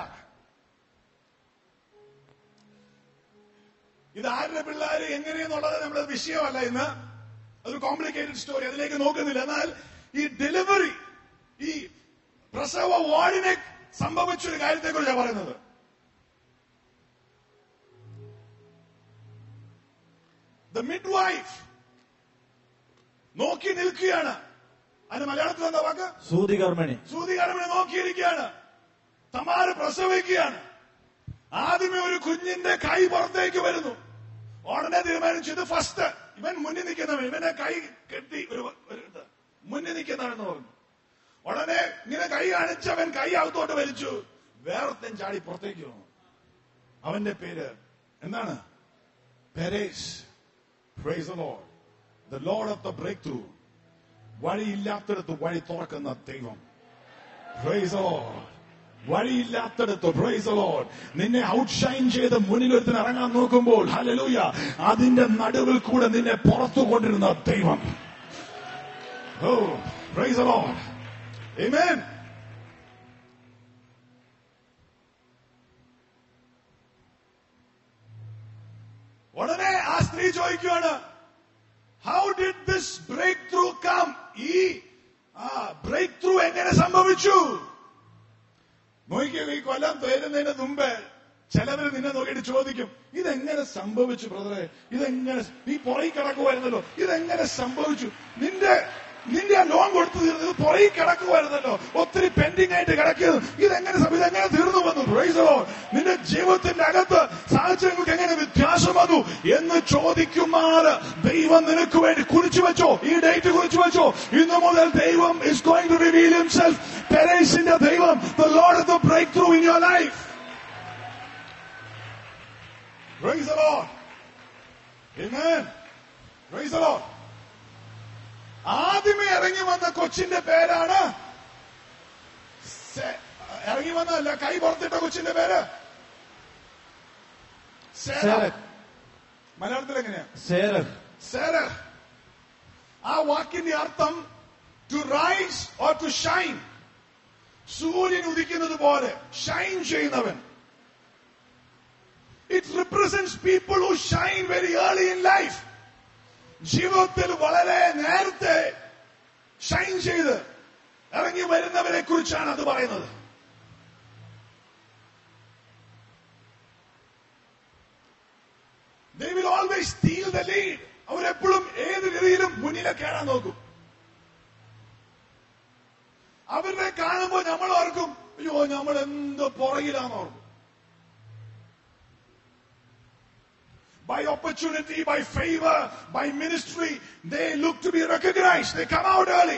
ഇത് ആരുടെ പിള്ളേര് എങ്ങനെയെന്നുള്ളത് നമ്മുടെ വിഷയമല്ല ഇന്ന് അതൊരു കോംപ്ലിക്കേറ്റഡ് സ്റ്റോറി അതിലേക്ക് നോക്കുന്നില്ല എന്നാൽ ഈ ഡെലിവറി ഈ പ്രസവ വാർഡിനെ സംഭവിച്ചൊരു കാര്യത്തെക്കുറിച്ചാണ് പറയുന്നത് ദ മിഡ് വൈഫ് നോക്കി നിൽക്കുകയാണ് അതിന് മലയാളത്തിൽ എന്താ വാക്ക് സൂതി കർമ്മിണി സൂതികാരനെ നോക്കിയിരിക്കുകയാണ് തമാര് പ്രസവിക്കുകയാണ് ആദ്യമേ ഒരു കുഞ്ഞിന്റെ കൈ പുറത്തേക്ക് വരുന്നു ഉടനെ തീരുമാനിച്ചു ഇത് ഫസ്റ്റ് ഇവൻ മുന്നിൽ നിൽക്കുന്നവൻ ഇവനെ കൈ കെട്ടി ഒരു ഒരു ഇത് മുന്നിൽ നിൽക്കുന്നവനെന്ന് പറഞ്ഞു ഉടനെ ഇങ്ങനെ കൈ കാണിച്ചവൻ കൈ അകത്തോട്ട് വലിച്ചു വേറൊത്തൻ ചാടി പുറത്തേക്ക് വന്നു അവന്റെ പേര് എന്താണ് Perez praise the Lord the Lord of the breakthrough വഴിയില്ലാത്തടത്ത് വഴി തുറക്കുന്ന ദൈവം പ്രൈസ് ദ ലോർഡ് വഴിയില്ലാത്തടത്ത് പ്രൈസ് ദ ലോർഡ് നിന്നെ ഔട്ട്ഷൈൻ ചെയ്ത് മുന്നിലൊരുത്തിന് ഇറങ്ങാൻ നോക്കുമ്പോൾ ഹലലൂയ അതിന്റെ നടുവിൽ കൂടെ നിന്നെ പുറത്തു കൊണ്ടിരുന്ന ദൈവം ഓ പ്രൈസ് ദ ലോർഡ് ആമേൻ ഉടനെ ആ സ്ത്രീ ചോദിക്കുകയാണ് how did this breakthrough come ഈ ബ്രേക്ക് ത്രൂ എങ്ങനെ ചോദിക്കും ഇതെങ്ങനെ സംഭവിച്ചു ബ്രദറെ ഇതെങ്ങനെ നീ പുറകെ കിടക്കുമായിരുന്നല്ലോ ഇതെങ്ങനെ സംഭവിച്ചു നിന്റെ നിന്റെ ആ ലോൺ കൊടുത്തു തീർന്നു ഇത് പുറകെ കിടക്കുമായിരുന്നല്ലോ ഒത്തിരി പെൻഡിങ് ആയിട്ട് കിടക്കുന്നു ഇതെങ്ങനെ സം- ഇതെങ്ങനെ തീർന്നു വന്നു Praise the Lord. നിന്റെ ജീവിതത്തിന്റെ അകത്ത് സാഹചര്യങ്ങൾക്ക് എങ്ങനെ വ്യത്യാസം വന്നു എന്ന് ചോദിക്കുമാറ് ദൈവം നിനക്ക് വേണ്ടി കുറിച്ചു വെച്ചോ ഈ ഡേറ്റ് കുറിച്ചു വെച്ചോ ഇന്നു മുതൽ ദൈവം is going to reveal himself പെരേസിന്റെ ദൈവം the Lord of the breakthrough in your life Praise the Lord. Amen. Praise the Lord. ആദ്യമേ ഇറങ്ങി വന്ന കൊച്ചിന്റെ പേരാണ് സെ- ഇറങ്ങി വന്നതല്ല കൈ പുറത്തിട്ട കൊച്ചിന്റെ പേര് സേര. സേരഹ് മലയാളത്തിൽ എങ്ങനെയാ സേരഹ് സേര ആ വാക്കിന്റെ അർത്ഥം to rise or to shine സൂര്യൻ ഉദിക്കുന്നത് പോലെ ഷൈൻ ചെയ്യുന്നവൻ it represents people who shine very early in life ജീവിതത്തിൽ വളരെ നേരത്തെ ഷൈൻ ചെയ്ത് ഇറങ്ങി വരുന്നവരെ കുറിച്ചാണ് അത് പറയുന്നത് They will always steal the lead. അവരെപ്പോഴും ഏത് രീതിയിലും മുന്നിലെ കയറാൻ നോക്കും അവരെ കാണുമ്പോൾ നമ്മൾ ഓർക്കും അയ്യോ നമ്മൾ എന്ത് പുറകിലാന്ന് ഓർക്കും by opportunity, by favor, by ministry, they look to be recognized. They come out early.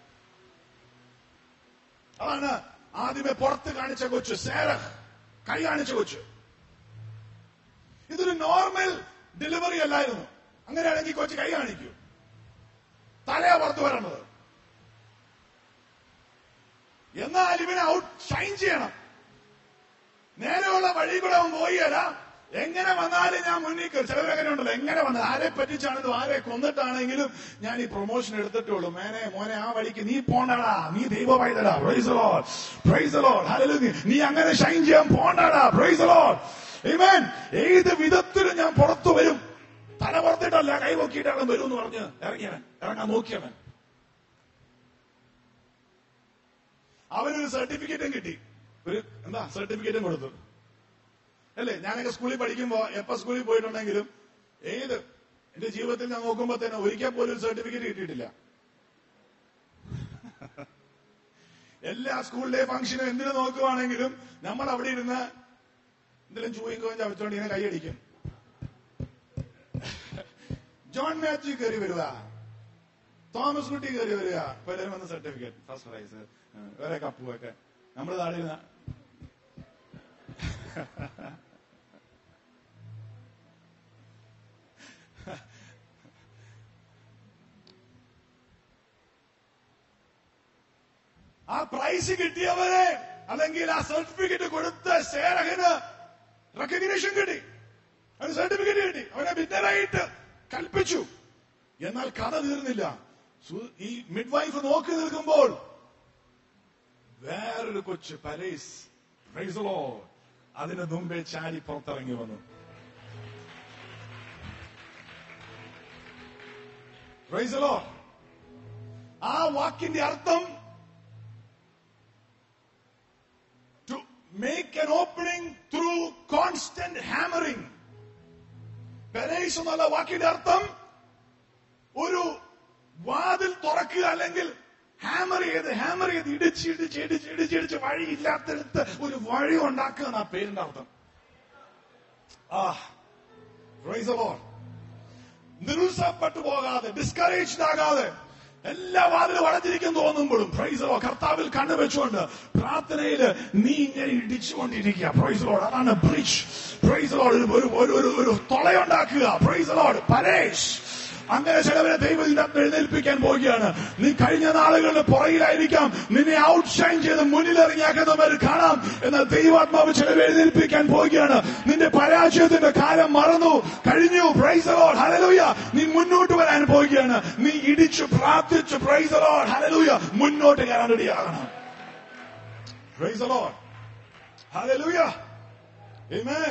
അതാണ് ആദ്യമേ പുറത്ത് കാണിച്ച കൊച്ചു സേരഹ് കൈ കാണിച്ച കൊച്ചു ഇതൊരു നോർമൽ ഡെലിവറി അല്ലായിരുന്നു അങ്ങനെയാണെങ്കിൽ കൊച്ചു കൈ കാണിക്കൂ തലയാ പുറത്ത് വരേണ്ടത് എന്നാൽ ഇവനെ ഔട്ട് ഷൈൻ ചെയ്യണം നേരെയുള്ള വഴി കൂടെ അവൻ പോയില്ല എങ്ങനെ വന്നാലും ഞാൻ മുന്നിൽ കയറി ചിലവരങ്ങനെ ഉണ്ടല്ലോ എങ്ങനെ വന്നത് ആരെ പറ്റിച്ചാണെങ്കിലും ആരെ കൊന്നിട്ടാണെങ്കിലും ഞാൻ ഈ പ്രൊമോഷൻ എടുത്തിട്ടുള്ളൂ മേനെ മോനെ ആ വഴിക്ക് നീ പോണ്ടടാ നീ ദൈവ പൈതടാ പ്രൈസ് ലോഡ് പ്രൈസ് ലോഡ് ഹല്ലേലൂയ നീ അങ്ങനെ ഷൈൻ ചെയ്യാൻ പോണ്ടടാ പ്രൈസ് ലോഡ് Amen. ഏത് വിധത്തിലും ഞാൻ പുറത്തു വരും തല പുറത്തിട്ടല്ല കൈ പൊക്കിയിട്ടാണ് വരും എന്ന് പറഞ്ഞ് ഇറങ്ങിയവൻ ഇറങ്ങാൻ നോക്കിയവൻ അവനൊരു സർട്ടിഫിക്കറ്റും കിട്ടി ഒരു എന്താ സർട്ടിഫിക്കറ്റും കൊടുത്തു അല്ലേ ഞാനൊക്കെ സ്കൂളിൽ പഠിക്കുമ്പോ എപ്പോ സ്കൂളിൽ പോയിട്ടുണ്ടെങ്കിലും ഏത് എന്റെ ജീവിതത്തിൽ ഞാൻ നോക്കുമ്പോ തന്നെ ഒരിക്കൽ പോലും ഒരു സർട്ടിഫിക്കറ്റ് കിട്ടിയിട്ടില്ല എല്ലാ സ്കൂളിലെ ഫംഗ്ഷനും എന്തിനു നോക്കുവാണെങ്കിലും നമ്മൾ അവിടെ ഇരുന്ന് എന്തെങ്കിലും ചൂയും കോയും ചവച്ചോണ്ട് ഇങ്ങനെ കൈയടിക്കും ജോൺ മാത്യു കയറി വരിക തോമസ് കുട്ടി കയറി വരിക പലരും വന്ന സർട്ടിഫിക്കറ്റ് ഫസ്റ്റ് പ്രൈസ് വേറെ കപ്പും ഒക്കെ നമ്മുടെ നാട്ടിൽ ഇരുന്ന ആ പ്രൈസ് കിട്ടിയവരെ അല്ലെങ്കിൽ ആ സർട്ടിഫിക്കറ്റ് കൊടുത്ത സേരകന് റെക്കഗ്നേഷൻ കിട്ടി അവന് സർട്ടിഫിക്കറ്റ് കിട്ടി അവനെ വിന്നറായിട്ട് കൽപ്പിച്ചു എന്നാൽ കഥ തീർന്നില്ല സു- ഈ മിഡ് വൈഫ് നോക്കി നിൽക്കുമ്പോൾ വേറൊരു കൊച്ചു പരേസ് പ്രൈസലോ അതിന് മുമ്പേ ചാടി പുറത്തിറങ്ങി വന്നു പ്രൈസലോ ആ വാക്കിന്റെ അർത്ഥം to make an opening through constant hammering. Perez എന്നുള്ള വാക്കിന്റെ അർത്ഥം ഒരു വാതിൽ തുറക്കുക അല്ലെങ്കിൽ ഹാമർ ചെയ്ത് ഹാമർ ചെയ്ത് ഇടിച്ച് ഇടിച്ച് ഇടിച്ച് ഇടിച്ച് ഇടിച്ച് വഴിയില്ലാത്തടുത്ത് ഒരു വഴി ഉണ്ടാക്കുക എന്നാ പേരിന്റെ അർത്ഥം ആ Praise the Lord. നിരുത്സാഹപ്പെട്ടു പോകാതെ ഡിസ്കറേജ്ഡ് ആകാതെ എല്ലാ വാതിലും അടഞ്ഞിരിക്കും തോന്നുമ്പോഴും പ്രൈസലോ കർത്താവിൽ കണ്ണുവെച്ചുകൊണ്ട് പ്രാർത്ഥനയിൽ നീ ഇങ്ങനെ ഇടിച്ചുകൊണ്ടിരിക്കുക പ്രൈസലോട് അതാണ് ബ്രിഡ്ജ് പ്രൈസലോട് ഒരു ഒരു ഒരു ഒരു ഒരു തുളയുണ്ടാക്കുക പ്രൈസലോട് പരേഷ് അങ്ങനെ ചിലവരെ ദൈവം ഇതിനകത്ത് എഴുന്നേൽപ്പിക്കാൻ പോവുകയാണ് നീ കഴിഞ്ഞ നാളുകളിൽ പുറകിലായിരിക്കാം നിന്നെ ഔട്ട് ഷൈൻ ചെയ്ത് മുന്നിലിറങ്ങിയാക്കുന്നവർ കാണാം എന്നാൽ ദൈവാത്മാവ് ചിലവരെ എഴുന്നേൽപ്പിക്കാൻ പോവുകയാണ് നിന്റെ പരാജയത്തിന്റെ കാലം മറന്നു കഴിഞ്ഞു പ്രൈസലോഡ് ഹലലൂയ നീ മുന്നോട്ട് വരാൻ പോവുകയാണ് നീ ഇടിച്ചു പ്രാർത്ഥിച്ചു പ്രൈസലോഡ് ഹലലൂയ മുന്നോട്ട് കയറാൻ റെഡിയാകണം പ്രൈസലോഡ് ഹലലൂയ Amen.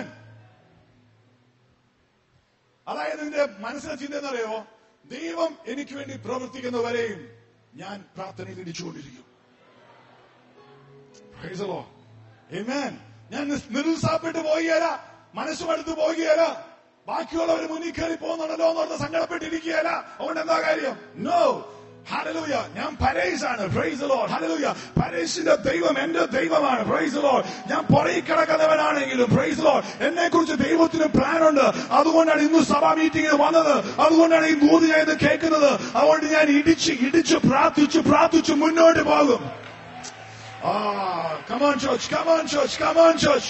അതായത് നിന്റെ മനസ്സിലെ ചിന്ത എന്നറിയോ ദൈവം എനിക്ക് വേണ്ടി പ്രവർത്തിക്കുന്നവരെയും ഞാൻ പ്രാർത്ഥനയിൽ ഇടിച്ചുകൊണ്ടിരിക്കും Praise the Lord. Amen. ഞാൻ നിസ്- നിരുത്സാഹപ്പെട്ടു പോയല്ല മനസ്സുമെടുത്ത് പോകുകയല്ല ബാക്കിയുള്ളവർ മുന്നിൽ കയറി പോകുന്നുണ്ടല്ലോ എന്നോർത്ത് സങ്കടപ്പെട്ടിരിക്കുകയല്ല അതുകൊണ്ട് എന്താ കാര്യം നോ ഹലലൂയ ഞാൻ പരേസാണ് പ്രൈസ് ലോഡ് ഹലലൂയ പരേസിന്റെ ദൈവം എന്റെ ദൈവമാണ് പ്രൈസ് ലോഡ് ഞാൻ പുറകെ കിടക്കുന്നവനാണെങ്കിലും പ്രൈസ് ലോഡ് എന്നെ കുറിച്ച് ദൈവത്തിന് പ്ലാൻ ഉണ്ട് അതുകൊണ്ടാണ് ഇന്ന് സഭാ മീറ്റിംഗിന് വന്നത് അതുകൊണ്ടാണ് ഈ നൂറ് ഞാൻ ഇത് കേൾക്കുന്നത് അതുകൊണ്ട് ഞാൻ ഇടിച്ച് ഇടിച്ച് പ്രാർത്ഥിച്ച് പ്രാർത്ഥിച്ച് മുന്നോട്ട് പോകും ആ come on come on come on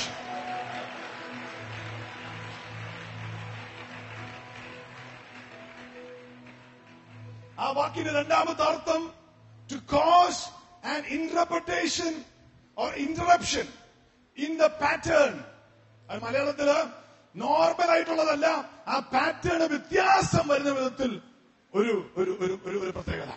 ആ വാക്കിന്റെ രണ്ടാമത്തെ അർത്ഥം to cause and interpretation or interruption in the pattern അത് മലയാളത്തില് നോർമൽ ആയിട്ടുള്ളതല്ല ആ പാറ്റേൺ വ്യത്യാസം വരുന്ന വിധത്തിൽ ഒരു ഒരു ഒരു ഒരു ഒരു പ്രത്യേകത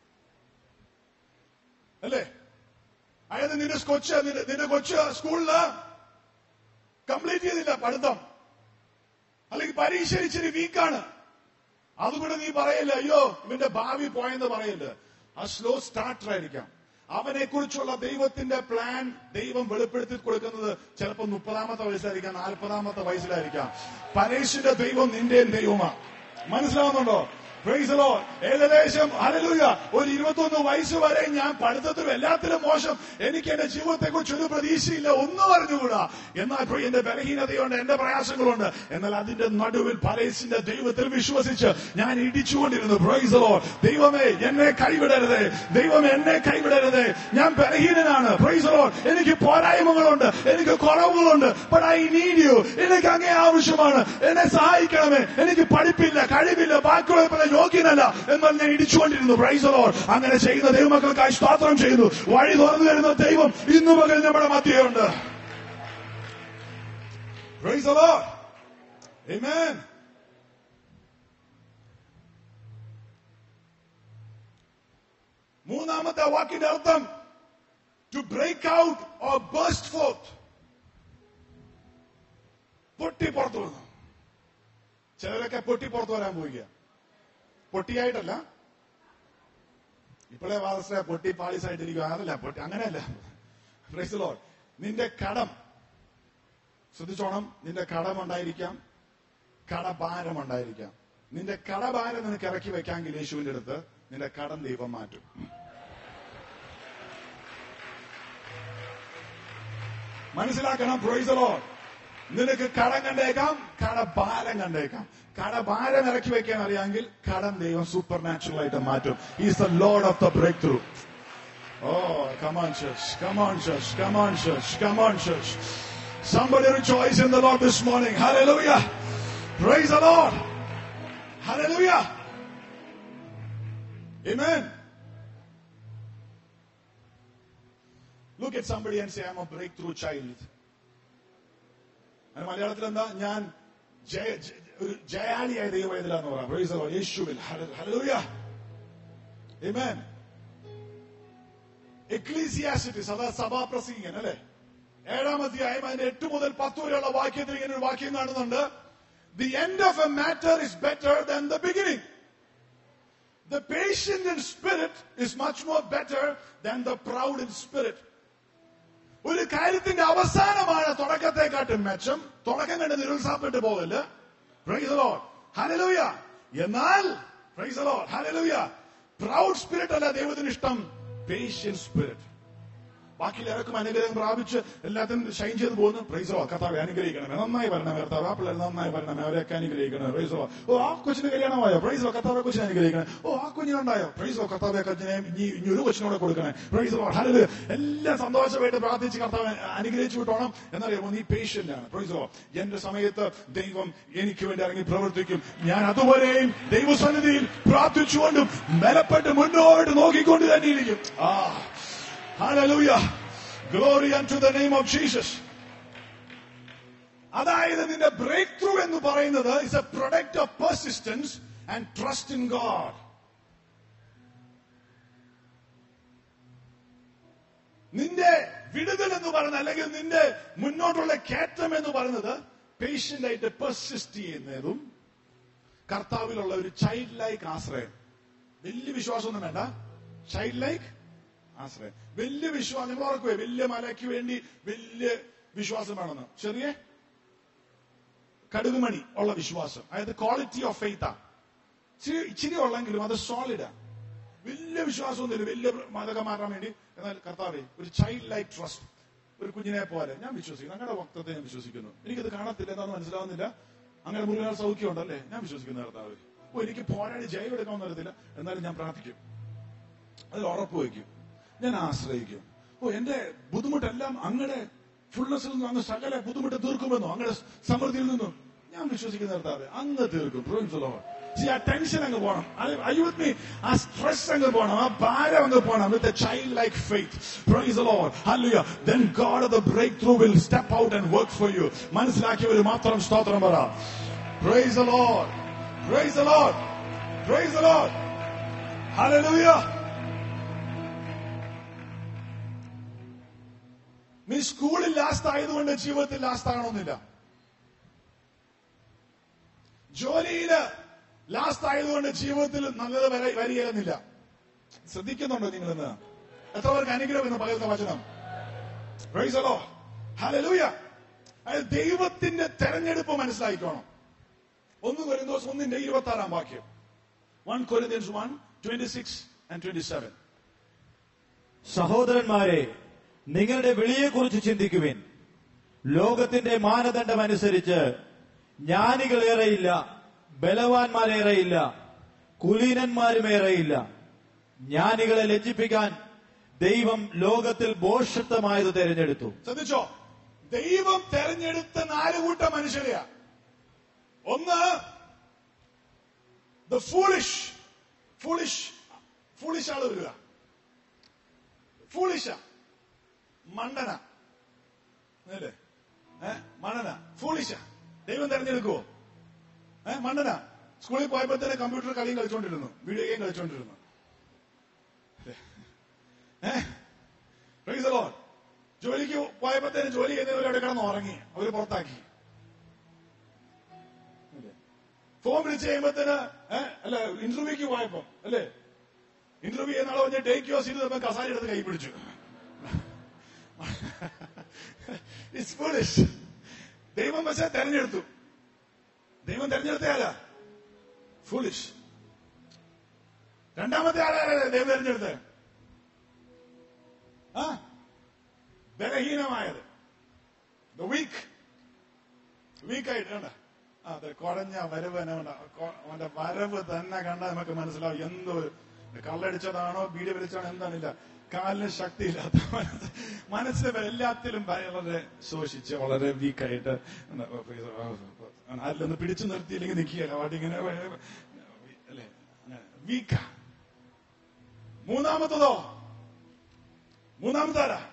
അല്ലേ അതായത് നിന്റെ കൊച്ച് നിന്റെ നിന്റെ കൊച്ച് സ്കൂളില് കംപ്ലീറ്റ് ചെയ്തില്ല പഠിത്തം അല്ലെങ്കിൽ പരീക്ഷ ഇച്ചിരി വീക്കാണ് അതുകൂടെ നീ പറയല്ല അയ്യോ ഇവന്റെ ഭാവി പോയെന്ന് പറയല്ല ആ സ്ലോ സ്റ്റാർട്ടർ ആയിരിക്കാം അവനെ കുറിച്ചുള്ള ദൈവത്തിന്റെ പ്ലാൻ ദൈവം വെളിപ്പെടുത്തി കൊടുക്കുന്നത് ചിലപ്പോൾ മുപ്പതാമത്തെ വയസ്സിലായിരിക്കാം നാൽപ്പതാമത്തെ വയസ്സിലായിരിക്കാം പരേഷിന്റെ ദൈവം നിന്റെയും ദൈവമാണ് മനസ്സിലാവുന്നുണ്ടോ Praise the Lord. ഏകദേശം ഹല്ലേലൂയ ഒരു ഇരുപത്തൊന്ന് വയസ്സ് വരെ ഞാൻ പഠിത്തത്തിലും എല്ലാത്തിലും മോശം എനിക്ക് എന്റെ ജീവിതത്തെ കുറിച്ച് ഒരു പ്രതീക്ഷയില്ല ഒന്നും അറിഞ്ഞുകൂടാ എന്നാൽ ഇപ്പോൾ എന്റെ ബലഹീനതയുണ്ട് എന്റെ പ്രയാസങ്ങളുണ്ട് എന്നാൽ അതിന്റെ നടുവിൽ പരേസിന്റെ ദൈവത്തിൽ വിശ്വസിച്ച് ഞാൻ ഇടിച്ചുകൊണ്ടിരുന്നു പ്രൈസ് the Lord. ദൈവമേ എന്നെ കൈവിടരുതേ ദൈവമേ എന്നെ കൈവിടരുതേ ഞാൻ ബലഹീനനാണ് പ്രൈസ് the Lord. എനിക്ക് പോരായ്മകളുണ്ട് എനിക്ക് കുറവുകളുണ്ട് ബട്ട് ഐ നീഡ് യു എനിക്ക് അങ്ങേ ആവശ്യമാണ് എന്നെ സഹായിക്കണമേ എനിക്ക് പഠിപ്പില്ല കഴിവില്ല ബാക്കിയുള്ള പോലെ യോഗ്യനല്ല എന്നാൽ ഞാൻ ഇടിച്ചുകൊണ്ടിരുന്നു പ്രൈസ് ലോഡ് അങ്ങനെ ചെയ്യുന്ന ദൈവമക്കൾക്കായി സ്തോത്രം ചെയ്യുന്നു വഴി തുറന്നു തരുന്ന ദൈവം ഇന്നു പകൽ നമ്മുടെ മധ്യയുണ്ട് പ്രൈസ് ലോഡ് Amen. മൂന്നാമത്തെ വാക്കിന്റെ അർത്ഥം to break out or burst forth പൊട്ടി പുറത്തു വന്നു ചിലരൊക്കെ പൊട്ടി പുറത്തു വരാൻ പോവുക പൊട്ടിയായിട്ടല്ല ഇപ്പോഴേ വാദസ്ഥ പൊട്ടി പാളിസായിട്ടിരിക്കുക അതല്ല പൊട്ടി അങ്ങനെയല്ല Praise the Lord. നിന്റെ കടം ശ്രദ്ധിച്ചോണം നിന്റെ കടം ഉണ്ടായിരിക്കാം കടഭാരം ഉണ്ടായിരിക്കാം നിന്റെ കടഭാരം നിനക്ക് ഇറക്കി വെക്കാമെങ്കിൽ യേശുവിന്റെ അടുത്ത് നിന്റെ കടം ദൈവം മാറ്റും മനസ്സിലാക്കണം പ്രൊയ്സലോ നിനക്ക് കടം കണ്ടേക്കാം കടഭാരം കണ്ടേക്കാം കടഭാരം ഇറക്കി വെക്കാൻ അറിയാമെങ്കിൽ കടം ദൈവം സൂപ്പർ നാച്ചുറൽ ആയിട്ട് മാറ്റും is the Lord of the breakthrough oh come on church come on church come on church come on church Somebody rejoice in the Lord this morning. Hallelujah. Praise the Lord. Hallelujah. Amen. Look at somebody and say, I'm a breakthrough child. അത് മലയാളത്തിൽ എന്താ ഞാൻ ജയ ജയ- ഒരു ജയാളിയായ ദൈവവേദലാന്ന് പറയാം Praise the Lord. യേശുവിൽ ഹല്ലേലൂയ Amen. എക്ലീസിയാസിറ്റിസ് അതാ സഭാപ്രസംഗികൻ അല്ലെ ഏഴാം അധ്യായം അതിന്റെ എട്ട് മുതൽ പത്ത് വരെയുള്ള വാക്യത്തിൽ ഇങ്ങനെ ഒരു വാക്യം കാണുന്നുണ്ട് the end of a matter is better than the beginning the patient in spirit is much more better than the proud in spirit ഒരു കാര്യത്തിന്റെ അവസാനമാണ് തുടക്കത്തെക്കാട്ടും മെച്ചം തുടക്കം കണ്ട് നിരുത്സാഹപ്പെട്ട് പോകല്ല ഹലലൂയ എന്നാൽ ഹലലൂയ പ്രൗഡ് സ്പിരിറ്റ് അല്ല ദൈവത്തിന് ഇഷ്ടം പേഷ്യൻ സ്പിരിറ്റ് ബാക്കി എല്ലാവർക്കും അനുഗ്രഹം പ്രാപിച്ച് എല്ലാത്തിനും ഷൈൻ ചെയ്ത് പോകുന്നു പ്രൈസോ കർത്താവെ അനുഗ്രഹിക്കണമേ നന്നായി വരണമേ കർത്താവ് ആ പിള്ളേർ നന്നായി വരണമേ അവരെയൊക്കെ അനുഗ്രഹിക്കണമേ പ്രൈസോ ഓ ആ കൊച്ചിന് കല്യാണമായോ പ്രൈസോ കർത്താവെ കൊച്ചിനെ അനുഗ്രഹിക്കണേ ഓ ആ കുഞ്ഞിനുണ്ടായോ പ്രൈസോ കർത്താവെ കൊച്ചിനെ ഇനി ഇനി ഒരു കൊച്ചിനോടെ കൊടുക്കണേ പ്രൈസോ ഹലോ എല്ലാം സന്തോഷമായിട്ട് പ്രാർത്ഥിച്ച് കർത്താവ് അനുഗ്രഹിച്ചു വിട്ടോണം എന്നറിയാമോ നീ പേഷ്യന്റ് ആണ് പ്രൈസോ എന്റെ സമയത്ത് ദൈവം എനിക്ക് വേണ്ടി ഇറങ്ങി പ്രവർത്തിക്കും ഞാൻ അതുവരെയും ദൈവസന്നിധിയിൽ പ്രാർത്ഥിച്ചുകൊണ്ടും ബലപ്പെട്ട് മുന്നോട്ട് നോക്കിക്കൊണ്ട് തന്നെ ഇരിക്കും ആ Hallelujah. Glory unto the name of Jesus. അതായത് നിന്റെ ബ്രേക്ക് ത്രൂ എന്ന് പറയുന്നത് is a product of persistence and trust in God നിന്റെ വിടുതൽ എന്ന് പറയുന്നത് അല്ലെങ്കിൽ നിന്റെ മുന്നോട്ടുള്ള കയറ്റം എന്ന് പറയുന്നത് പേഷ്യന്റ് ആയിട്ട് പെർസിസ്റ്റ് ചെയ്യുന്നതും കർത്താവിലുള്ള ഒരു ചൈൽഡ് ലൈക്ക് ആശ്രയം വലിയ വിശ്വാസമൊന്നും വേണ്ട ചൈൽഡ് ലൈക്ക് ആശ്രയം വലിയ വിശ്വാസം നിങ്ങൾ ഓർക്കുവേ വലിയ മലയ്ക്ക് വേണ്ടി വലിയ വിശ്വാസം വേണമെന്ന് ചെറിയ കടുകുമണി ഉള്ള വിശ്വാസം അതായത് ക്വാളിറ്റി ഓഫ് ഫെയ്ത്താ ഇച്ചിരി ഇച്ചിരി ഉള്ളെങ്കിലും അത് സോളിഡാ വലിയ വിശ്വാസമൊന്നുമില്ല വലിയ മതകം മാറാൻ വേണ്ടി എന്നാൽ കർത്താവേ ഒരു ചൈൽഡ് ലൈക്ക് ട്രസ്റ്റ് ഒരു കുഞ്ഞിനെ പോലെ ഞാൻ വിശ്വസിക്കുന്നു അങ്ങനെ വക്തത്തെ ഞാൻ വിശ്വസിക്കുന്നു എനിക്കത് കാണത്തില്ല എന്താണെന്ന് മനസ്സിലാവുന്നില്ല അങ്ങനെ മുഴുവൻ സൗഖ്യം ഉണ്ടല്ലേ ഞാൻ വിശ്വസിക്കുന്നു കർത്താവ് ഓ എനിക്ക് പോരാടി ജയം എടുക്കാമെന്ന് അറിയത്തില്ല എന്നാലും ഞാൻ പ്രാർത്ഥിക്കും അതിൽ ഉറപ്പ് വയ്ക്കും ഞാൻ ആശ്രയിക്കും ഓ എന്റെ ബുദ്ധിമുട്ടെല്ലാം അങ്ങടെ ഫുൾനെസ്സിൽ നിന്നും അങ്ങ് സകല ബുദ്ധിമുട്ട് തീർക്കുമെന്നോ അങ്ങടെ സമൃദ്ധിയിൽ നിന്നും ഞാൻ വിശ്വസിക്കുന്ന കർത്താവ് അങ്ങ് തീർക്കും Praise the Lord. See, ആ ടെൻഷൻ അങ്ങ് പോണം അയ്യൂത്ത് മീ ആ സ്ട്രെസ് അങ്ങ് പോണം ആ ഭാരം അങ്ങ് പോണം with child like faith praise the Lord hallelujah then God of the breakthrough will step out and work for you മനസ്സിലാക്കിയവർ മാത്രം സ്തോത്രം പറ praise the Lord praise the Lord praise the Lord hallelujah നീ സ്കൂളിൽ ലാസ്റ്റ് ആയതുകൊണ്ട് ജീവിതത്തിൽ ലാസ്റ്റ് ആകണമെന്നില്ല ജോലിയില് ലാസ്റ്റ് ആയതുകൊണ്ട് ജീവിതത്തിൽ നല്ലത് വര- വരികയെന്നില്ല ശ്രദ്ധിക്കുന്നുണ്ടോ നിങ്ങളിന്ന് എത്ര പേർക്ക് അനുഗ്രഹം എന്ന് പറയുന്ന വചനം Praise the Lord. Hallelujah. അതായത് ദൈവത്തിന്റെ തെരഞ്ഞെടുപ്പ് മനസ്സിലായിക്കോണം ഒന്ന് കൊരിന്തോസ് ഒന്നിന്റെ ഇരുപത്തി ആറാം വാക്യം one Corinthians one twenty six and twenty seven സഹോദരന്മാരെ നിങ്ങളുടെ വിളിയെക്കുറിച്ച് ചിന്തിക്കുവിൻ ലോകത്തിന്റെ മാനദണ്ഡം അനുസരിച്ച് ജ്ഞാനികളേറെയില്ല ബലവാന്മാരേറെയില്ല കുലീനന്മാരുമേറെയില്ല ജ്ഞാനികളെ ലജ്ജിപ്പിക്കാൻ ദൈവം ലോകത്തിൽ ഭോഷത്വമായത് തിരഞ്ഞെടുത്തു ശ്രദ്ധിച്ചോ ദൈവം തെരഞ്ഞെടുത്ത നാല് കൂട്ടം മനുഷ്യരെയാ ഒന്ന് ദ ഫൂളിഷ് ഫൂളിഷ് ഫൂളിഷ് ആള് വരിക ഫൂളിഷ മണ്ടന അല്ലേ ഏ മണ്ടന ഫൂളിഷ ദൈവം തെരഞ്ഞെടുക്കുവോ ഏ മണ്ടന സ്കൂളിൽ പോയപ്പോ തന്നെ കമ്പ്യൂട്ടർ കളിയും കളിച്ചോണ്ടിരുന്നു വീഡിയോ ഗെയിം കളിച്ചോണ്ടിരുന്നു ഏ Praise the Lord. ജോലിക്ക് പോയപ്പോഴത്തേനും ജോലി ചെയ്യുന്നവരവിടെ കിടന്ന് ഉറങ്ങി അവര് പുറത്താക്കി ഫോൺ വിളിച്ച് കഴിയുമ്പോഴത്തേന് ഏഹ് അല്ല ഇന്റർവ്യൂക്ക് പോയപ്പോ അല്ലേ ഇന്റർവ്യൂ ചെയ്യുന്ന ആളെ പറഞ്ഞ് ടേക്ക് യോസ് ഇരുന്നപ്പോ കസാര എടുത്ത് കൈ പിടിച്ചു It's foolish. ദൈവം പക്ഷേ തെരഞ്ഞെടുത്തു ദൈവം തെരഞ്ഞെടുത്ത ആരാ ഫുളിഷ് രണ്ടാമത്തെ ആളാരാ ദൈവം തെരഞ്ഞെടുത്തത് ആ ബലഹീനമായത് വീക്ക് വീക്കായിട്ട് കണ്ട ആ, അതെ കുഴഞ്ഞ വരവ് തന്നെ കണ്ട കൊ- അവന്റെ വരവ് തന്നെ കണ്ടാൽ നമുക്ക് മനസ്സിലാവും എന്തോ ഒരു കള്ളടിച്ചതാണോ ബീഡി വലിച്ചാണോ എന്താണില്ല കാലിന് ശക്തിയില്ലാത്ത മനസ്സ് മനസ്സിന് എല്ലാത്തിലും വളരെ ശോഷിച്ച് വളരെ വീക്കായിട്ട് അതിലൊന്ന് പിടിച്ചു നിർത്തിയില്ലെങ്കിൽ നിൽക്കുകയല്ല വാട്ടിങ്ങനെ അല്ലേ വീക്കാ മൂന്നാമത്തതോ മൂന്നാമത്തെ ആരാ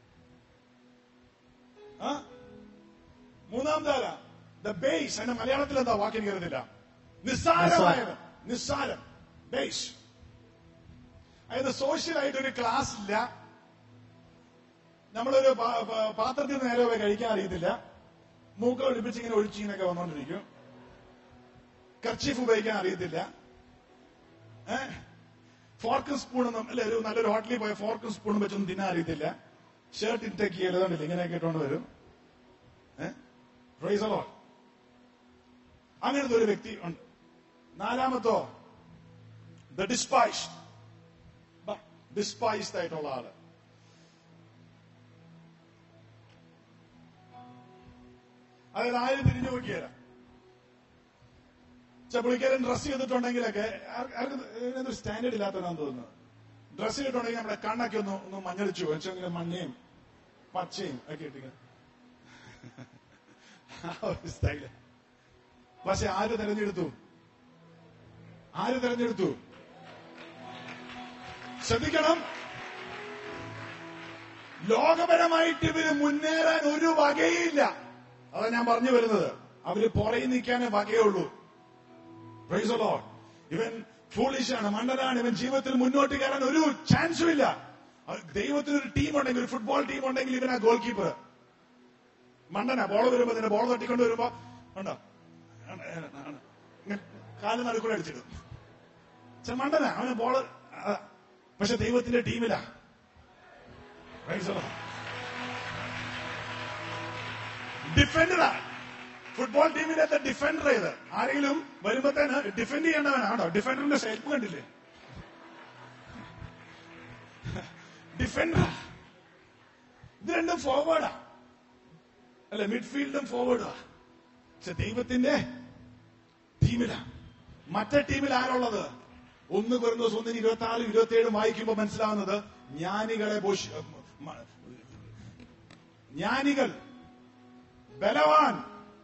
ആ? മൂന്നാമത്തെ ആരാ ദ ബേസ് അതിന്റെ മലയാളത്തിൽ എന്താ വാക്കിന് കരുതില്ല നിസ്സാരമായവൻ നിസ്സാരം ബേസ് അതായത് സോഷ്യലായിട്ട് ഒരു ക്ലാസ് ഇല്ല നമ്മളൊരു പാ- പാ- പാത്രത്തിൽ നിന്ന് നേരെ പോയി കഴിക്കാൻ അറിയത്തില്ല മൂക്ക ഒളിപ്പിച്ച് ഇങ്ങനെ ഒഴിച്ചിങ്ങനൊക്കെ വന്നോണ്ടിരിക്കും കർച്ചീഫ് ഉപയോഗിക്കാൻ അറിയത്തില്ല ഏഹ് ഫോർക്കും സ്പൂണൊന്നും അല്ലെ ഒരു നല്ലൊരു ഹോട്ടലിൽ പോയ ഫോർക്കും സ്പൂണും വെച്ചൊന്നും തിന്നാൻ അറിയത്തില്ല ഷർട്ട് ഇട്ടേക്ക് എഴുതാണ്ടില്ല ഇങ്ങനെയൊക്കെ ഇട്ടുകൊണ്ട് വരും പ്രൈസലോ അങ്ങനത്തെ ഒരു വ്യക്തി ഉണ്ട് നാലാമത്തോ ദ ഡിസ്പൈസ് ഡിസ്പൈസ്ഡ് ആയിട്ടുള്ള ആള് അതായത് ആരും തിരിഞ്ഞു നോക്കിയല്ല പുള്ളിക്കാരൻ ഡ്രസ് ചെയ്തിട്ടുണ്ടെങ്കിലൊക്കെ ആർ- ആർക്കും ഇതിനൊരു സ്റ്റാൻഡേർഡ് ഇല്ലാത്തവരാന്ന് തോന്നുന്നു ഡ്രസ് ചെയ്തിട്ടുണ്ടെങ്കിൽ നമ്മുടെ കണ്ണൊക്കെ ഒന്ന് ഒന്ന് മഞ്ഞളിച്ചു വെച്ചെങ്കിൽ മഞ്ഞയും പച്ചയും ഒക്കെ ഇട്ടിങ്ങനെ ആ ഒരു സ്റ്റൈല് പക്ഷെ ആര് തെരഞ്ഞെടുത്തു ആര് തെരഞ്ഞെടുത്തു ശ്രദ്ധിക്കണം ലോകപരമായിട്ട് ഇവര് മുന്നേറാൻ ഒരു വകയില്ല അതാ ഞാൻ പറഞ്ഞു വരുന്നത് അവര് പുറകെ നിൽക്കാനേ വകയുള്ളൂ Praise the Lord. ഇവൻ ഫൂളിഷാണ് മണ്ടനാണ് ഇവൻ ജീവിതത്തിൽ മുന്നോട്ട് കയറാൻ ഒരു ചാൻസും ഇല്ല അത് ദൈവത്തിന് ഒരു ടീം ഉണ്ടെങ്കിൽ ഒരു ഫുട്ബോൾ ടീം ഉണ്ടെങ്കിൽ ഇവനാ ഗോൾ കീപ്പർ മണ്ടനാ ബോൾ വരുമ്പോ ഇതിന്റെ ബോൾ തട്ടിക്കൊണ്ട് വരുമ്പോ ഉണ്ടോ കാല് നടുക്കൂടെ അടിച്ചിടും പക്ഷെ മണ്ടനാ അവന് ബോള് പക്ഷെ ദൈവത്തിന്റെ ടീമിലാ Praise the Lord. ഡിഫൻഡറാ ഫുട്ബോൾ ടീമിന്റെ ഡിഫൻഡർ ചെയ്ത് ആരെങ്കിലും വരുമ്പത്തേന് ഡിഫെൻഡ് ചെയ്യേണ്ടവനാണോ ഡിഫൻഡറിന്റെ ഷേപ്പ് കണ്ടില്ലേ ഡിഫൻഡർ ഇത് രണ്ടും ഫോർവേഡാ അല്ലെ മിഡ്ഫീൽഡും ഫോർവേഡാ പക്ഷെ ദൈവത്തിന്റെ ടീമിലാ മറ്റേ ടീമിൽ ആരുള്ളത് ഒന്ന് കുറഞ്ഞ ദിവസം ഒന്നിന് ഇരുപത്തി ആറ് ഇരുപത്തി ഏഴും വായിക്കുമ്പോൾ മനസ്സിലാവുന്നത് ജ്ഞാനികളെ പോഷി- മ- ജ്ഞാനികൾ ബലവാൻ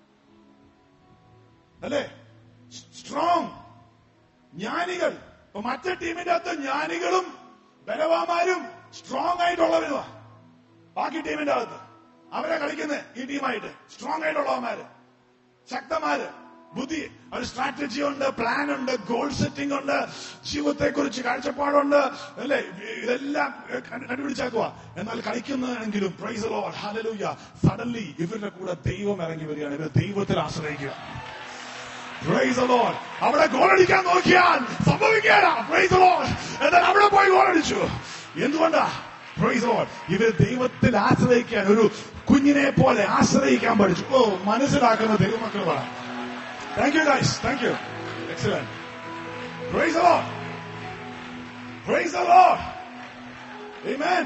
അല്ലേ സ്ട്രോങ് ജ്ഞാനികൾ ഇപ്പൊ മറ്റേ ടീമിന്റെ അകത്ത് ജ്ഞാനികളും ബലവാന്മാരും സ്ട്രോങ് ആയിട്ടുള്ളവരുമാ ബാക്കി ടീമിന്റെ അകത്ത് അവരെ കളിക്കുന്നത് ഈ ടീമായിട്ട് സ്ട്രോങ് ആയിട്ടുള്ളവന്മാര് ശക്തന്മാര് ബുദ്ധി ഒരു സ്ട്രാറ്റജി ഉണ്ട് പ്ലാൻ ഉണ്ട് ഗോൾ സെറ്റിംഗ് ഉണ്ട് ജീവിതത്തെ കുറിച്ച് കാഴ്ചപ്പാടുണ്ട് അല്ലേ ഇതെല്ലാം കണ്ടു- കണ്ടുപിടിച്ചേക്കുക എന്നാൽ കളിക്കുന്നതെങ്കിലും പ്രൈസ് ലോഡ് ഹലലൂയ സഡൻലി ഇവരുടെ കൂടെ ദൈവം ഇറങ്ങി വരികയാണ് ഇവർ ദൈവത്തിൽ ആശ്രയിക്കുക പ്രൈസ് ലോഡ് അവിടെ ഗോൾ അടിക്കാൻ നോക്കിയാൽ സംഭവിക്കുകയാണ് പ്രൈസ് ലോഡ് എന്നാൽ അവിടെ പോയി ഗോൾ അടിച്ചു എന്തുകൊണ്ടാ പ്രൈസ് ലോഡ് ഇവർ ദൈവത്തിൽ ആശ്രയിക്കാൻ ഒരു കുഞ്ഞിനെ പോലെ ആശ്രയിക്കാൻ പഠിച്ചു ഓ മനസ്സിലാക്കുന്ന ദൈവമക്കളാണ് thank you guys thank you excellent praise Lord praise Lord Amen.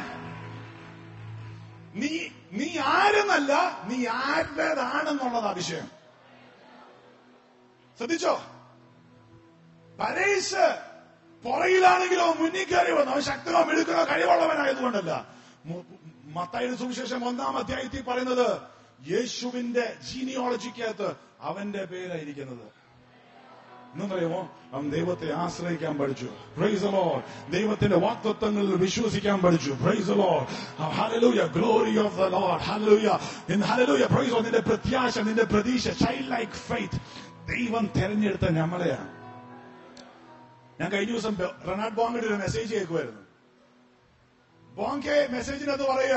നീ നീ ആരെന്നല്ല നീ ആരുടേതാണെന്നുള്ളതാ വിഷയം ശ്രദ്ധിച്ചോ പരേശ് പുറയിലാണെങ്കിലോ മുന്നിൽ കയറി വന്നു അവൻ ശക്തനോ മിടുക്കനോ കഴിവുള്ളവനായതുകൊണ്ടല്ല മു- മത്തായിയുടെ സുവിശേഷം ഒന്നാം അധ്യായത്തിൽ പറയുന്നത് യേശുവിന്റെ ജീനിയോളജിക്കകത്ത് അവന്റെ പേരായിരിക്കുന്നത് എന്നറിയുമോ അവൻ ദൈവത്തെ ആശ്രയിക്കാൻ പഠിച്ചു പ്രൈസ് ലോഡ് ദൈവത്തിന്റെ വാക്തത്വങ്ങളിൽ വിശ്വസിക്കാൻ പഠിച്ചു പ്രൈസ് ലോഡ് ഹല്ലേലൂയ ഗ്ലോറി ഓഫ് ദ ലോഡ് ഹല്ലേലൂയ ഇൻ ഹല്ലേലൂയ പ്രൈസ് നിന്റെ പ്രത്യാശ നിന്റെ പ്രതീക്ഷ ചൈൽഡ് ലൈക്ക് ഫെയ്ത്ത് ദൈവം തെരഞ്ഞെടുത്ത നമ്മളെയാണ് ഞാൻ കഴിഞ്ഞ ദിവസം റനാഡ് ബോങ്കിന്റെ ഒരു മെസ്സേജ് കേൾക്കുമായിരുന്നു ബോങ്കെ മെസ്സേജിനകത്ത് പറയുക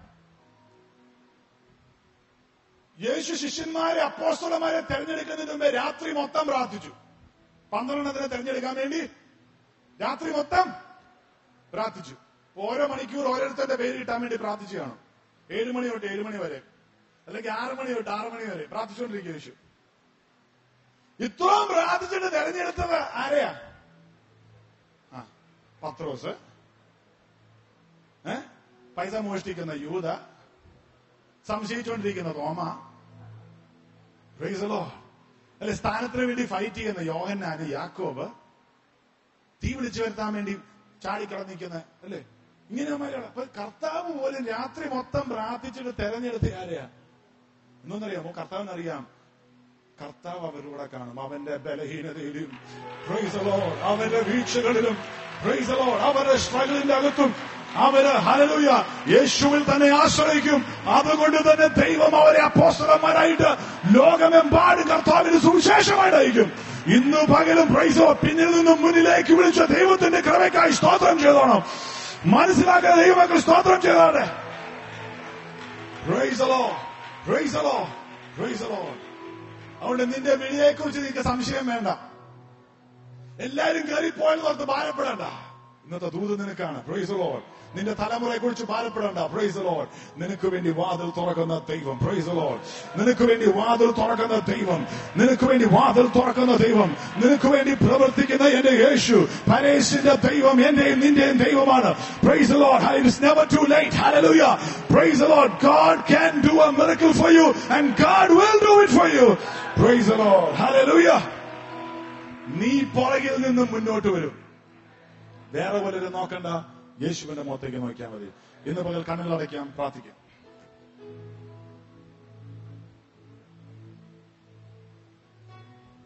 യേശു ശിഷ്യന്മാരെ അപ്പോസ്തലന്മാരെ തെരഞ്ഞെടുക്കുന്നതിന് മുമ്പേ രാത്രി മൊത്തം പ്രാർത്ഥിച്ചു പന്ത്രണ്ടെണ്ണത്തിനെ തെരഞ്ഞെടുക്കാൻ വേണ്ടി രാത്രി മൊത്തം പ്രാർത്ഥിച്ചു ഓരോ മണിക്കൂർ ഓരോരുത്തരുടെ പേര് കിട്ടാൻ വേണ്ടി പ്രാർത്ഥിച്ചു കാണും ഏഴ് മണി തൊട്ട് ഏഴ് മണി വരെ അല്ലെങ്കിൽ ആറ് മണി തൊട്ട് ആറ് മണി വരെ പ്രാർത്ഥിച്ചുകൊണ്ടിരിക്കുക യേശു ഇത്രയും പ്രാർത്ഥിച്ചിട്ട് തെരഞ്ഞെടുത്തത് ആരെയാ ആ പത്രോസ് ഏ പൈസ മോഷ്ടിക്കുന്ന യൂത സംശയിച്ചുകൊണ്ടിരിക്കുന്ന തോമ പ്രൈസലോ അല്ലെ സ്ഥാനത്തിന് വേണ്ടി ഫൈറ്റ് ചെയ്യുന്ന യോഹന്നാന് യാക്കോബ് തീ വിളിച്ചു വരുത്താൻ വേണ്ടി ചാടിക്കിടന്നിരിക്കുന്ന അല്ലേ ഇങ്ങനെ മലയാളം അപ്പൊ കർത്താവ് പോലും രാത്രി മൊത്തം പ്രാർത്ഥിച്ചിട്ട് തെരഞ്ഞെടുത്ത് ആരെയാ എന്നൊന്നറിയാമോ കർത്താവിനറിയാം കർത്താവ് അവരുടെ കാണും അവന്റെ ബലഹീനതയിലും Praise the Lord. അവന്റെ വീഴ്ചകളിലും Praise the Lord. അവരുടെ സ്ട്രഗിളിന്റെ അകത്തും അവര് ഹലലുയ യേശുവിൽ തന്നെ ആശ്രയിക്കും അതുകൊണ്ട് തന്നെ ദൈവം അവരെ അപ്പോസ്തലന്മാരായിട്ട് ലോകമെമ്പാടും കർത്താവിന് സുവിശേഷമായിട്ട് അയക്കും ഇന്ന് പകലും പ്രൈസോ പിന്നിൽ നിന്നും മുന്നിലേക്ക് വിളിച്ച ദൈവത്തിന്റെ കൃപയ്ക്കായി സ്തോത്രം ചെയ്തോണം മനസ്സിലാക്കാൻ ദൈവമക്കൾ സ്തോത്രം ചെയ്തോട്ടെ Praise the Lord. Praise the Lord. Praise the Lord. അതുകൊണ്ട് നിന്റെ വിളിയെ കുറിച്ച് നിനക്ക് സംശയം വേണ്ട എല്ലാരും കയറിപ്പോയെന്ന് ഓർത്ത് ഭാരപ്പെടണ്ട ഇന്നത്തെ ദൂത് നിനക്കാണ് പ്രൈസ് ലോഡ് നിന്റെ തലമുറയെ കുറിച്ച് ഭാരപ്പെടണ്ട പ്രൈസ് ലോഡ് നിനക്ക് വേണ്ടി വാതിൽ തുറക്കുന്ന ദൈവം പ്രൈസ് ലോഡ് നിനക്ക് വേണ്ടി വാതിൽ തുറക്കുന്ന ദൈവം നിനക്ക് വേണ്ടി വാതിൽ തുറക്കുന്ന ദൈവം നിനക്ക് വേണ്ടി പ്രവർത്തിക്കുന്ന എന്റെ യേശു പരേശിന്റെ ദൈവം എന്റെയും നിന്റെയും ദൈവമാണ് praise Lord it's never too late ഹല്ലേലൂയ praise Lord God can do a miracle for you and God will do it for you praise Lord ഹല്ലേലൂയ നീ പുറകിൽ നിന്നും മുന്നോട്ട് വരും വേറെ പലരും നോക്കണ്ട യേശുവിന്റെ മുഖത്തേക്ക് നോക്കിയാൽ മതി ഇന്ന് പകൽ കണ്ണുകൾ അടയ്ക്കാം പ്രാർത്ഥിക്കാം